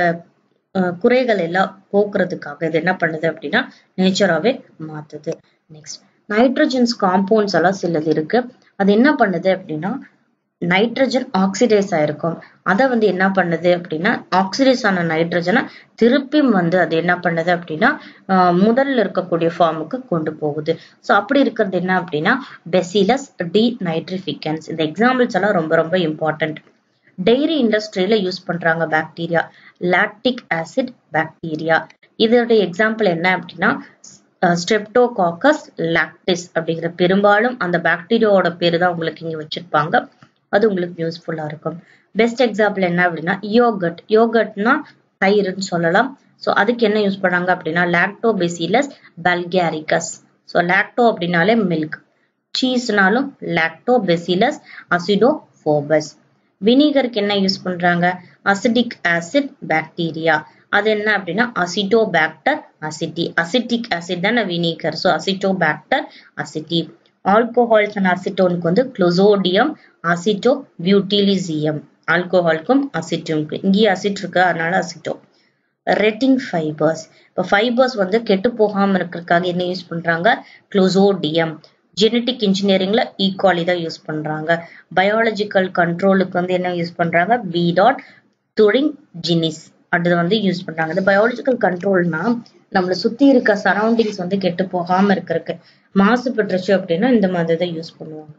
குறைகள் எல்லாம் போக்குறதுக்காக இது என்ன பண்ணுது அப்படின்னா நேச்சராகவே மாத்துது நெக்ஸ்ட் நைட்ரஜன்ஸ் காம்பவுண்ட்ஸ் எல்லாம் சிலது இருக்கு அது என்ன பண்ணுது அப்படின்னா நைட்ரஜன் ஆக்சிடைஸ் ஆயிருக்கும் அதை வந்து என்ன பண்ணுது அப்படின்னா ஆக்சிடைஸ் ஆன நைட்ரஜனை திருப்பியும் வந்து அது என்ன பண்ணுது அப்படின்னா முதல்ல இருக்கக்கூடிய ஃபார்முக்கு கொண்டு போகுது ஸோ அப்படி இருக்கிறது என்ன அப்படின்னா பெசிலஸ் டி நைட்ரிஃபிகன்ஸ் இந்த எக்ஸாம்பிள்ஸ் எல்லாம் ரொம்ப ரொம்ப இம்பார்ட்டன்ட் டெய்ரி இண்டஸ்ட்ரியில யூஸ் பண்றாங்க பாக்டீரியா லாக்டிக் ஆசிட் பாக்டீரியா இதோட எக்ஸாம்பிள் என்ன அப்படின்னா ஸ்ட்ரெப்டோகாக்கஸ் லாக்டிஸ் அப்படிங்கிற பெரும்பாலும் அந்த பாக்டீரியாவோட பேரு தான் உங்களுக்கு இங்க வச்சிருப்பாங்க அது உங்களுக்கு யூஸ்ஃபுல்லா இருக்கும் பெஸ்ட் எக்ஸாம்பிள் என்ன அப்படின்னா யோகட் யோகட்னா தயிர்னு சொல்லலாம் ஸோ அதுக்கு என்ன யூஸ் பண்ணாங்க அப்படின்னா லாக்டோபெசிலஸ் பல்கேரிகஸ் ஸோ லாக்டோ அப்படின்னாலே மில்க் சீஸ்னாலும் லாக்டோபெசிலஸ் அசிடோஃபோபஸ் வினிகருக்கு என்ன யூஸ் பண்றாங்க அசிடிக் ஆசிட் பாக்டீரியா அது என்ன அப்படின்னா அசிட்டோபாக்டர் அசிட்டி அசிட்டிக் ஆசிட் தானே vinegar so acetobacter aceti alcohols and அசிட்டோனுக்கு வந்து குளோசோடியம் அசிட்டோ பியூட்டிலிசியம் ஆல்கோஹாலுக்கும் அசிட்டோனுக்கு இங்கேயே அசிட் இருக்கு அதனால அசிட்டோ ரெட்டிங் ஃபைபர்ஸ் இப்போ ஃபைபர்ஸ் வந்து கெட்டு போகாம இருக்கிறதுக்காக என்ன யூஸ் பண்றாங்க குளோசோடியம் ஜெனட்டிக் இன்ஜினியரிங்ல ஈக்வாலி தான் யூஸ் பண்றாங்க பயாலஜிக்கல் கண்ட்ரோலுக்கு வந்து என்ன யூஸ் பண்றாங்க பி டாட் துரிங் ஜினிஸ் அது வந்து யூஸ் பண்றாங்க இந்த பயாலஜிக்கல் கண்ட்ரோல்னா நம்மளை சுத்தி இருக்க சரௌண்டிங்ஸ் வந்து கெட்டு போகாம இருக்கிறதுக்கு மாசு பெற்றுச்சு அப்படின்னா இந்த மாதிரி தான் யூஸ் பண்ணுவாங்க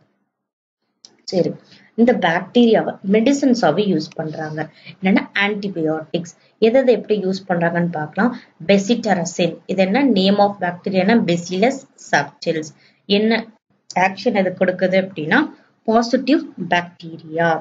சரி இந்த பாக்டீரியாவை மெடிசன்ஸாவே யூஸ் பண்றாங்க என்னன்னா ஆன்டிபயோட்டிக்ஸ் எதை எதை எப்படி யூஸ் பண்றாங்கன்னு பார்க்கலாம் பெசிட்டரசின் இது என்ன நேம் ஆஃப் பாக்டீரியானா பெசிலஸ் சப்டில்ஸ் என்ன ஆக்ஷன் எது கொடுக்குது அப்படின்னா பாசிட்டிவ் பாக்டீரியா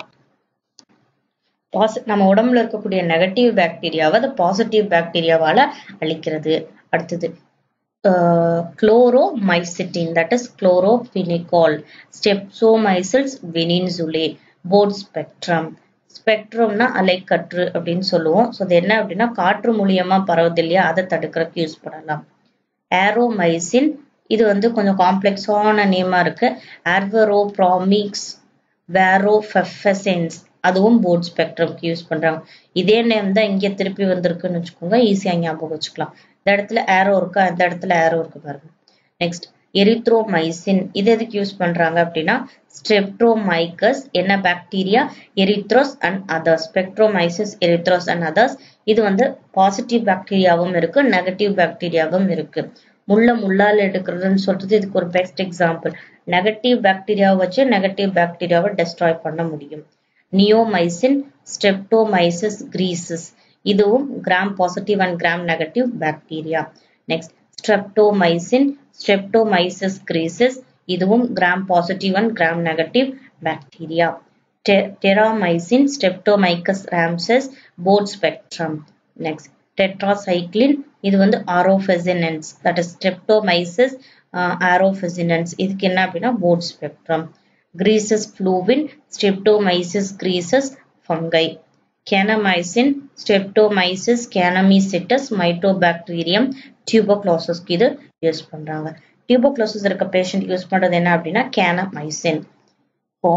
பாசி நம்ம உடம்புல இருக்கக்கூடிய நெகட்டிவ் பாக்டீரியாவை அது பாசிட்டிவ் பாக்டீரியாவால அழிக்கிறது அடுத்தது chloromycetin that is chlorophenicol streptomyces veninsulae broad spectrum ஸ்பெக்ட்ரம்னா அலைக்கற்று அப்படின்னு சொல்லுவோம் ஸோ அது என்ன அப்படின்னா காற்று மூலியமா பரவுது இல்லையா அதை தடுக்கிறதுக்கு யூஸ் பண்ணலாம் ஏரோமைசின் இது வந்து கொஞ்சம் காம்ப்ளெக்ஸான நேமா இருக்கு ஆர்வரோ ப்ராமிக்ஸ் வேரோஃபெஃபசென்ஸ் அதுவும் போர்ட் ஸ்பெக்ட்ரம்க்கு யூஸ் பண்றாங்க இதே நேம் தான் இங்க திருப்பி வந்திருக்குன்னு வச்சுக்கோங்க ஈஸியா ஞாபகம் வச்சுக்கலாம் இந்த இடத்துல ஏரோ இருக்கா இந்த இடத்துல ஏரோ இருக்கு பாருங்க நெக்ஸ்ட் எரித்ரோமைசின் இது எதுக்கு யூஸ் பண்றாங்க அப்படின்னா ஸ்ட்ரெப்ட்ரோமைக்கஸ் என்ன பாக்டீரியா எரித்ரோஸ் அண்ட் அதர்ஸ் ஸ்பெக்ட்ரோமைசிஸ் எரித்ரோஸ் அண்ட் அதர்ஸ் இது வந்து பாசிட்டிவ் பாக்டீரியாவும் இருக்கு நெகட்டிவ் பாக்டீரியாவும் இருக்கு முள்ள முள்ளால் எடுக்கிறதுன்னு சொல்றது இதுக்கு ஒரு பெஸ்ட் எக்ஸாம்பிள் நெகட்டிவ் பாக்டீரியாவை வச்சு நெகட்டிவ் பாக்டீரியாவை டெஸ்ட்ராய் பண்ண முடியும் நியோமைசின் ஸ்ட்ரெப்டோமைசிஸ் கிரீசஸ் இதுவும் gram positive and gram negative bacteria next streptomycin streptomyces griseus இதுவும் gram positive and gram negative bacteria terramycin streptomyces rimosus broad spectrum next tetracycline இது வந்து aureofaciens that is streptomyces aureofaciens இதுக்கு என்ன அப்படின்னா broad spectrum griseofulvin streptomyces griseus fungi kanamycin streptomyces kanamyceticus mycobacterium டியூபோக்ளோசஸ்க்கு இது use பண்றாங்க tuberculosis இருக்க patient use பண்றது என்ன அப்படின்னா கேனமைசின் இப்போ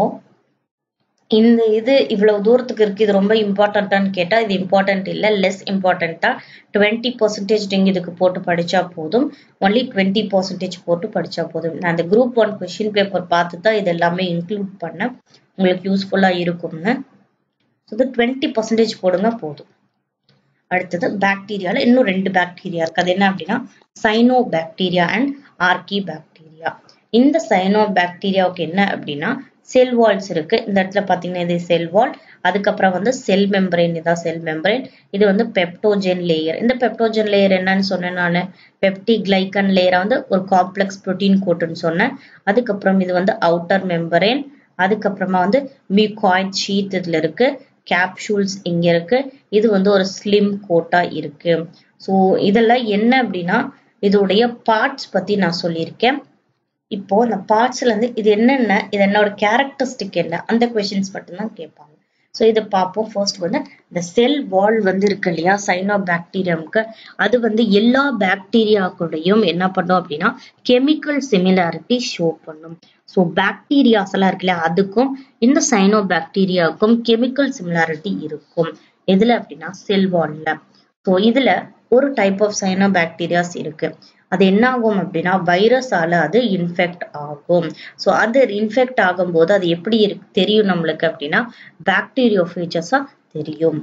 இந்த இது இவ்வளவு தூரத்துக்கு இருக்கு இது ரொம்ப இம்பார்ட்டன்டான்னு கேட்டா இது இம்பார்ட்டன்ட் இல்ல லெஸ் இம்பார்ட்டன்டா டுவெண்ட்டி பர்சன்டேஜ் நீங்க இதுக்கு போட்டு படிச்சா போதும் ஒன்லி டுவெண்ட்டி பர்சன்டேஜ் போட்டு படிச்சா போதும் நான் அந்த குரூப் ஒன் கொஸ்டின் பேப்பர் பார்த்து தான் இது எல்லாமே இன்க்ளூட் பண்ணேன் உங்களுக்கு யூஸ்ஃபுல்லா இருக்கும்னு இது டுவெண்ட்டி பர்சன்டேஜ் போடுங்க போதும் அடுத்தது பாக்டீரியால இன்னும் ரெண்டு பாக்டீரியா இருக்கு அது என்ன அப்படின்னா cyanobacteria and archaebacteria இந்த சைனோ பாக்டீரியாவுக்கு என்ன அப்படின்னா செல் வால்ஸ் இருக்கு இந்த இடத்துல பாத்தீங்கன்னா இது செல் வால் அதுக்கப்புறம் வந்து செல் மெம்பரேன் இதான் செல் மெம்பரேன் இது வந்து பெப்டோஜென் லேயர் இந்த பெப்டோஜென் லேயர் என்னன்னு சொன்னேன் நான் பெப்டி கிளைக்கன் லேயரை வந்து ஒரு காம்ப்ளெக்ஸ் புரோட்டீன் கோட்டுன்னு சொன்னேன் அதுக்கப்புறம் இது வந்து அவுட்டர் மெம்பரேன் அதுக்கப்புறமா வந்து மியூகாய்ட் ஷீட் இதுல இருக்கு கேப்சூல்ஸ் இங்க இருக்கு இது வந்து ஒரு ஸ்லிம் கோட்டா இருக்கு ஸோ இதெல்லாம் என்ன அப்படின்னா இதோடைய பார்ட்ஸ் பத்தி நான் சொல்லியிருக்கேன் இப்போ இந்த பார்ட்ஸ்ல இருந்து இது என்னென்ன இது என்னோட கேரக்டரிஸ்டிக் என்ன அந்த கொஸ்டின்ஸ் மட்டும்தான் கேட்பாங்க ஸோ இதை பார்ப்போம் ஃபர்ஸ்ட் வந்து இந்த செல் வால் வந்து இருக்கு இல்லையா சைனோ பாக்டீரியம்க்கு அது வந்து எல்லா பாக்டீரியாக்கூடையும் என்ன பண்ணும் அப்படின்னா கெமிக்கல் சிமிலாரிட்டி ஷோ பண்ணும் ஸோ பாக்டீரியாஸ் எல்லாம் இருக்குல்ல அதுக்கும் இந்த சைனோ பாக்டீரியாவுக்கும் கெமிக்கல் சிமிலாரிட்டி இருக்கும் எதுல அப்படின்னா செல் வால்ல ஸோ இதுல ஒரு டைப் ஆஃப் சைனோ பாக்டீரியாஸ் இருக்கு அது என்ன ஆகும் அப்படின்னா வைரஸால அது இன்ஃபெக்ட் ஆகும் ஸோ அது இன்ஃபெக்ட் ஆகும்போது அது எப்படி இருக்கு தெரியும் நம்மளுக்கு அப்படின்னா பாக்டீரியோ ஃபீச்சர்ஸா தெரியும்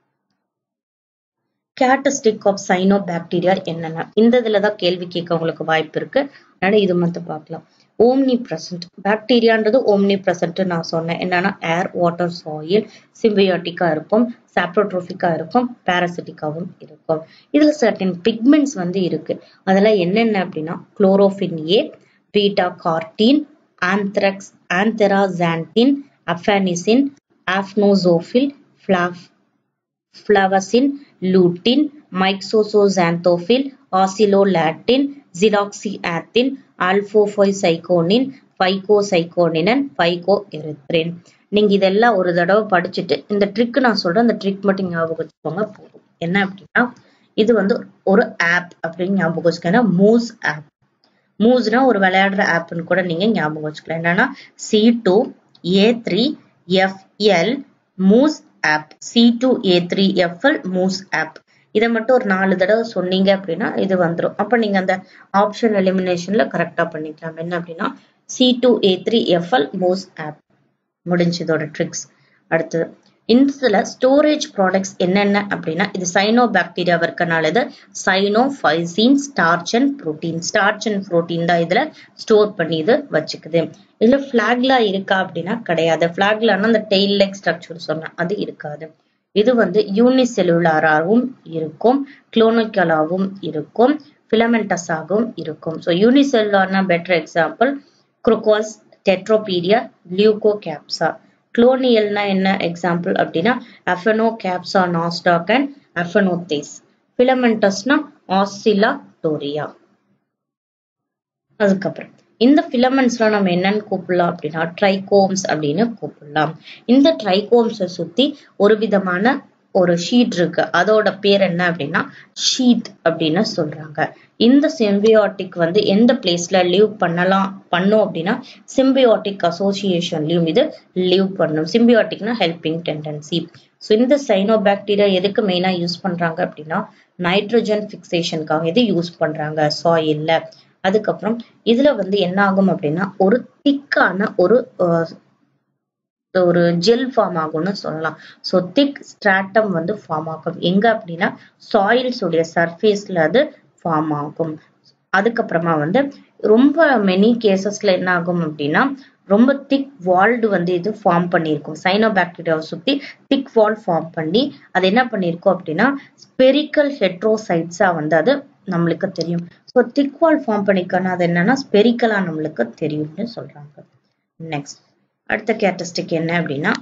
கேரக்டரிஸ்டிக் ஆஃப் சைனோ பாக்டீரியா என்னென்ன இந்த இதுல தான் கேள்வி கேட்க உங்களுக்கு வாய்ப்பு இருக்கு அதனால இது மட்டும் பார்க்கலாம் ஓம்னி பிரசன்ட் பாக்டீரியான்றது ஓம்னி பிரசன்ட் நான் சொன்னேன் என்னன்னா ஏர் வாட்டர் சாயில் சிம்பியாட்டிக்கா இருக்கும் சாப்ரோட்ரோபிக்கா இருக்கும் பாராசிட்டிக்காவும் இருக்கும் இதுல சர்டன் பிக்மெண்ட்ஸ் வந்து இருக்கு அதெல்லாம் என்னென்ன அப்படின்னா chlorophyll a beta carotene anthrax antheraxanthin aphanicin aphanizophyll ஃபிளாஃப் flavacin lutein myxoxanthophyll oscillaxanthin zeaxanthin allophycocyanin phycocyanin phycoerythrin நீங்க இதெல்லாம் ஒரு தடவை படிச்சுட்டு இந்த ட்ரிக் நான் சொல்றேன் அந்த ட்ரிக் மட்டும் ஞாபகம் வச்சுக்கோங்க போதும் என்ன அப்படின்னா இது வந்து ஒரு ஆப் அப்படின்னு ஞாபகம் வச்சுக்கோங்க மூஸ் ஆப் மூஸ்னா ஒரு விளையாடுற ஆப்னு கூட நீங்க ஞாபகம் வச்சுக்கலாம் என்னன்னா C two A three FL moose up C two A three FL moose up இதை மட்டும் ஒரு நாலு தடவை சொன்னீங்க அப்படின்னா இது வந்துடும் அப்ப நீங்க அந்த ஆப்ஷன் எலிமினேஷன்ல கரெக்டா பண்ணிக்கலாம் என்ன அப்படின்னா C two A three FL moose up முடிஞ்சு இதோட ட்ரிக்ஸ் அடுத்தது இதுல ஸ்டோரேஜ் ப்ராடக்ட்ஸ் என்னென்ன அப்படின்னா இது சைனோ பாக்டீரியா இருக்கனால இது cyanophycin starch and protein starch and protein தான் இதுல ஸ்டோர் பண்ணி இது வச்சுக்குது இதுல பிளாக்லா இருக்கா அப்படின்னா கிடையாது பிளாக்லான்னா அந்த டெய்ல் லைக் ஸ்ட்ரக்சர் சொன்னேன் அது இருக்காது இது வந்து யூனிசெல்லுலாராகவும் இருக்கும் குளோனிக்கலாவும் இருக்கும் பிலமெண்டஸாகவும் இருக்கும் ஸோ யூனிசெல்லுலார்னா better example chroococcus tetrapedia leucocapsa குளோனியல்னா என்ன எக்ஸாம்பிள் அப்படின்னா aphanocapsa nostoc and aphanothece பிலமெண்டஸ்னா ஆசிலா டோரியா அதுக்கப்புறம் இந்த ஃபிலமெண்ட்ஸ்ல நம்ம என்னன்னு கூப்பிடலாம் அப்படின்னா ட்ரைகோம்ஸ் அப்படின்னு கூப்பிடலாம் இந்த ட்ரைகோம்ஸை சுத்தி ஒரு விதமான ஒரு ஷீட் இருக்கு அதோட பேர் என்ன அப்படின்னா ஷீட் அப்படின்னு சொல்றாங்க இந்த சிம்பியாட்டிக் வந்து எந்த பிளேஸ்ல லீவ் பண்ணலாம் பண்ணும் அப்படின்னா சிம்பியாட்டிக் அசோசியேஷன்லயும் இது லீவ் பண்ணும் சிம்பியாட்டிக்னா ஹெல்பிங் டெண்டன்சி ஸோ இந்த சைனோபாக்டீரியா எதுக்கு மெயினா யூஸ் பண்றாங்க அப்படின்னா நைட்ரஜன் ஃபிக்சேஷனுக்காக இது யூஸ் பண்றாங்க சாயில்ல அதுக்கப்புறம் இதுல வந்து என்ன ஆகும் அப்படின்னா ஒரு திக்கான ஒரு ஒரு ஜெல் ஃபார்ம் ஆகும்னு சொல்லலாம் ஸோ திக் ஸ்ட்ராட்டம் வந்து ஃபார்ம் ஆகும் எங்க அப்படின்னா சாயில்ஸ் உடைய சர்ஃபேஸ்ல அது ஃபார்ம் ஆகும் அதுக்கப்புறமா வந்து ரொம்ப மெனி கேசஸ்ல என்ன ஆகும் அப்படின்னா ரொம்ப திக் வால்டு வந்து இது ஃபார்ம் பண்ணியிருக்கும் சைனோபாக்டீரியாவை சுத்தி திக் வால் ஃபார்ம் பண்ணி அது என்ன பண்ணியிருக்கோம் அப்படின்னா ஸ்பெரிக்கல் ஹெட்ரோசைட்ஸா வந்து அது நம்மளுக்கு தெரியும் ஸோ திக் வால் ஃபார்ம் பண்ணிக்கணும் அது என்னன்னா ஸ்பெரிக்கலா நம்மளுக்கு தெரியும்னு சொல்றாங்க நெக்ஸ்ட் அடுத்த கேரக்டரிஸ்டிக் என்ன அப்படின்னா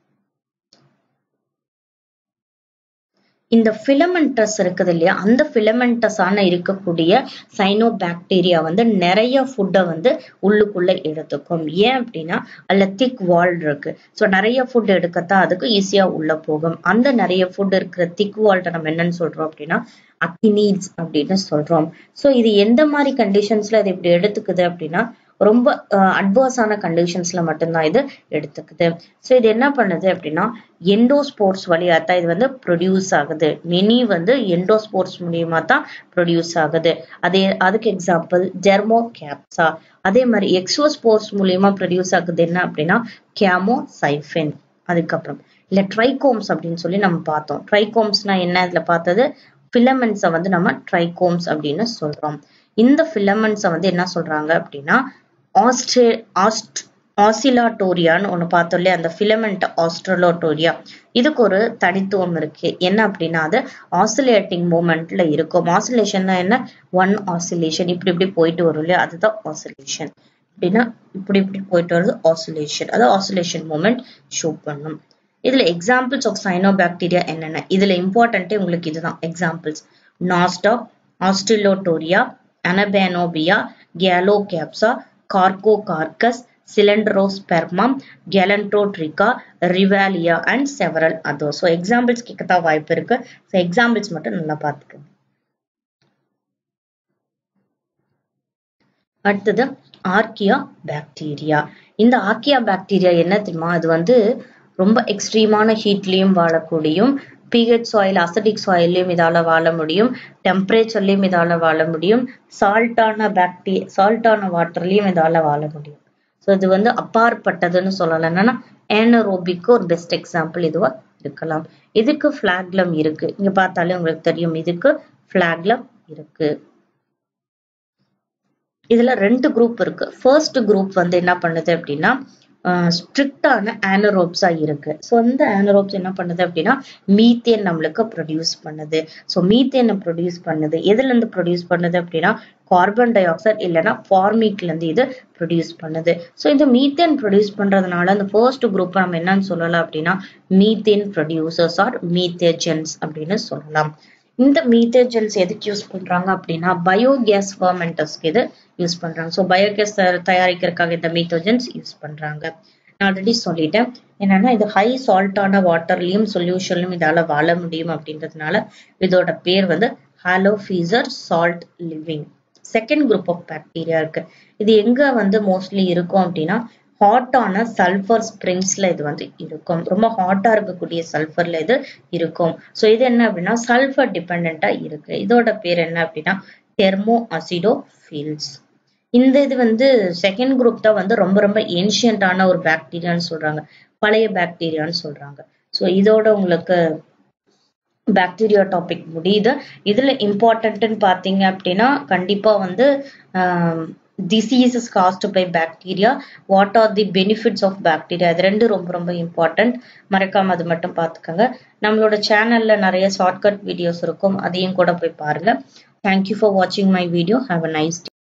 இந்த ஃபிலமெண்டஸ் இருக்குது இல்லையா அந்த ஃபிலமெண்டஸான இருக்கக்கூடிய சைனோபாக்டீரியா வந்து நிறைய ஃபுட்டை வந்து உள்ளுக்குள்ள எடுத்துக்கும் ஏன் அப்படின்னா அதுல திக் வால் இருக்கு ஸோ நிறைய ஃபுட் எடுக்கத்தான் அதுக்கு ஈஸியா உள்ள போகும் அந்த நிறைய ஃபுட் இருக்கிற திக் வால்ட்ட நம்ம என்னன்னு சொல்றோம் அப்படின்னா அக்கினீட்ஸ் அப்படின்னு சொல்றோம் ஸோ இது எந்த மாதிரி கண்டிஷன்ஸ்ல இது இப்படி எடுத்துக்குது அப்படின்னா ரொம்ப அட்வர்ஸான கண்டிஷன்ஸ்ல மட்டும்தான் இது எடுத்துக்குது ஸோ இது என்ன பண்ணுது அப்படின்னா எண்டோஸ்போர்ட்ஸ் வழியா தான் இது வந்து ப்ரொடியூஸ் ஆகுது மெனி வந்து எண்டோஸ்போர்ட்ஸ் மூலியமா தான் ப்ரொடியூஸ் ஆகுது அதே அதுக்கு எக்ஸாம்பிள் ஜெர்மோ கேப்சா அதே மாதிரி எக்ஸோஸ்போர்ட்ஸ் மூலியமா ப்ரொடியூஸ் ஆகுது என்ன அப்படின்னா கேமோ சைஃபின் அதுக்கப்புறம் இல்ல ட்ரைகோம்ஸ் அப்படின்னு சொல்லி நம்ம பார்த்தோம் ட்ரைகோம்ஸ்னா என்ன இதுல பார்த்தது ஃபிலமெண்ட்ஸை வந்து நம்ம ட்ரைகோம்ஸ் அப்படின்னு சொல்றோம் இந்த ஃபிலமெண்ட்ஸை வந்து என்ன சொல்றாங்க அப்படின்னா ஆஸ்ட்ரே ஆஸ்ட் ஆசிலாட்டோரியான்னு ஒன்று பார்த்தோம் இல்லையா அந்த ஃபிலமெண்ட் ஆஸ்ட்ரலோட்டோரியா இதுக்கு ஒரு தனித்துவம் இருக்கு என்ன அப்படின்னா அது ஆசிலேட்டிங் மூமெண்ட்ல இருக்கும் ஆசிலேஷன்னா என்ன ஒன் ஆசிலேஷன் இப்படி இப்படி போயிட்டு வரும் இல்லையா அதுதான் ஆசிலேஷன் அப்படின்னா இப்படி இப்படி போயிட்டு வருது ஆசிலேஷன் அதாவது ஆசிலேஷன் மூமெண்ட் ஷோ பண்ணும் இதுல எக்ஸாம்பிள்ஸ் ஆஃப் சைனோபாக்டீரியா என்னென்ன இதுல இம்பார்ட்டன்ட்டே உங்களுக்கு இதுதான் examples nostoc oscillatoria anabaenopsis gloeocapsa chroococcus cylindrospermum கெலன்ட்ரோட்ரிகா ரிவாலியா அண்ட் செவரல் அதோ ஸோ எக்ஸாம்பிள்ஸ் கேட்கத்தான் வாய்ப்பு இருக்கு ஸோ எக்ஸாம்பிள்ஸ் மட்டும் நல்லா பார்த்துக்கோங்க அடுத்தது ஆர்கியா பாக்டீரியா இந்த ஆர்கியா பாக்டீரியா என்ன தெரியுமா அது வந்து ரொம்ப எக்ஸ்ட்ரீமான ஹீட்லயும் வாழக்கூடியும் பிஹெச் சாயில் அசடிக் சாயிலையும் இதால வாழ முடியும் டெம்பரேச்சர்லயும் இதால வாழ முடியும் சால்ட்டான பாக்டீ சால்ட்டான வாட்டர்லயும் இதால வாழ முடியும் ஸோ இது வந்து அப்பாற்பட்டதுன்னு சொல்லலாம் என்னன்னா ஏனரோபிக்கு ஒரு பெஸ்ட் எக்ஸாம்பிள் இதுவா இருக்கலாம் இதுக்கு பிளாக்லம் இருக்கு இங்க பார்த்தாலே உங்களுக்கு தெரியும் இதுக்கு பிளாக்லம் இருக்கு இதுல ரெண்டு குரூப் இருக்கு ஃபர்ஸ்ட் குரூப் வந்து என்ன பண்ணுது அப்படின்னா ஸ்ட்ரிக்டான ஆனரோப்ஸா இருக்கு ஸோ இந்த ஆனரோப்ஸ் என்ன பண்ணுது அப்படின்னா மீத்தேன் நம்மளுக்கு ப்ரொடியூஸ் பண்ணுது ஸோ மீத்தேனை ப்ரொடியூஸ் பண்ணுது எதுல இருந்து ப்ரொடியூஸ் பண்ணுது அப்படின்னா கார்பன் டை ஆக்சைடு இல்லைன்னா ஃபார்மிக்ல இருந்து இது ப்ரொடியூஸ் பண்ணுது ஸோ இந்த மீத்தேன் ப்ரொடியூஸ் பண்றதுனால அந்த ஃபர்ஸ்ட் குரூப் நம்ம என்னன்னு சொல்லலாம் அப்படின்னா மீத்தேன் ப்ரொடியூசர்ஸ் ஆர் மீத்தேஜென்ஸ் அப்படின்னு சொல்லலாம் இந்த மீத்தேஜென்ஸ் எதுக்கு யூஸ் பண்றாங்க அப்படின்னா பயோகேஸ் ஃபர்மெண்டர்ஸ்க்கு இது யூஸ் பண்றாங்க ஸோ பயோகேஸ் தயாரிக்கிறதுக்காக இந்த மீத்தோஜென்ஸ் யூஸ் பண்றாங்க நான் ஆல்ரெடி சொல்லிட்டேன் என்னன்னா இது ஹை சால்ட்டான வாட்டர்லயும் சொல்யூஷன்லயும் இதால வாழ முடியும் அப்படின்றதுனால இதோட பேர் வந்து halophiles salt living second group of bacteria இருக்கு இது எங்க வந்து மோஸ்ட்லி இருக்கும் அப்படின்னா ஹாட்டான சல்ஃபர் ஸ்ப்ரிங்ஸ்ல இது வந்து இருக்கும் ரொம்ப ஹாட்டா இருக்கக்கூடிய சல்ஃபர்ல இது இருக்கும் ஸோ இது என்ன அப்படின்னா சல்ஃபர் டிபெண்டா இருக்கு இதோட பேர் என்ன அப்படின்னா தெர்மோ அசிடோ ஃபீல்ஸ் இந்த இது வந்து செகண்ட் குரூப் தான் வந்து ரொம்ப ரொம்ப ஏன்ஷியன்டான ஒரு பாக்டீரியான்னு சொல்றாங்க பழைய பாக்டீரியான்னு சொல்றாங்க ஸோ இதோட உங்களுக்கு பாக்டீரியா டாபிக் முடியுது இதுல இம்பார்ட்டன்ட்னு பாத்தீங்க அப்படின்னா கண்டிப்பா வந்து diseases caused by bacteria what are the benefits of bacteria இது ரெண்டு ரொம்ப ரொம்ப இம்பார்ட்டன்ட் மறக்காம அது மட்டும் பார்த்துக்கோங்க நம்மளோட சேனல்ல நிறைய ஷார்ட்கட் வீடியோஸ் இருக்கும் அதையும் கூட போய் பாருங்க தேங்க்யூ ஃபார் வாட்சிங் my video have a nice day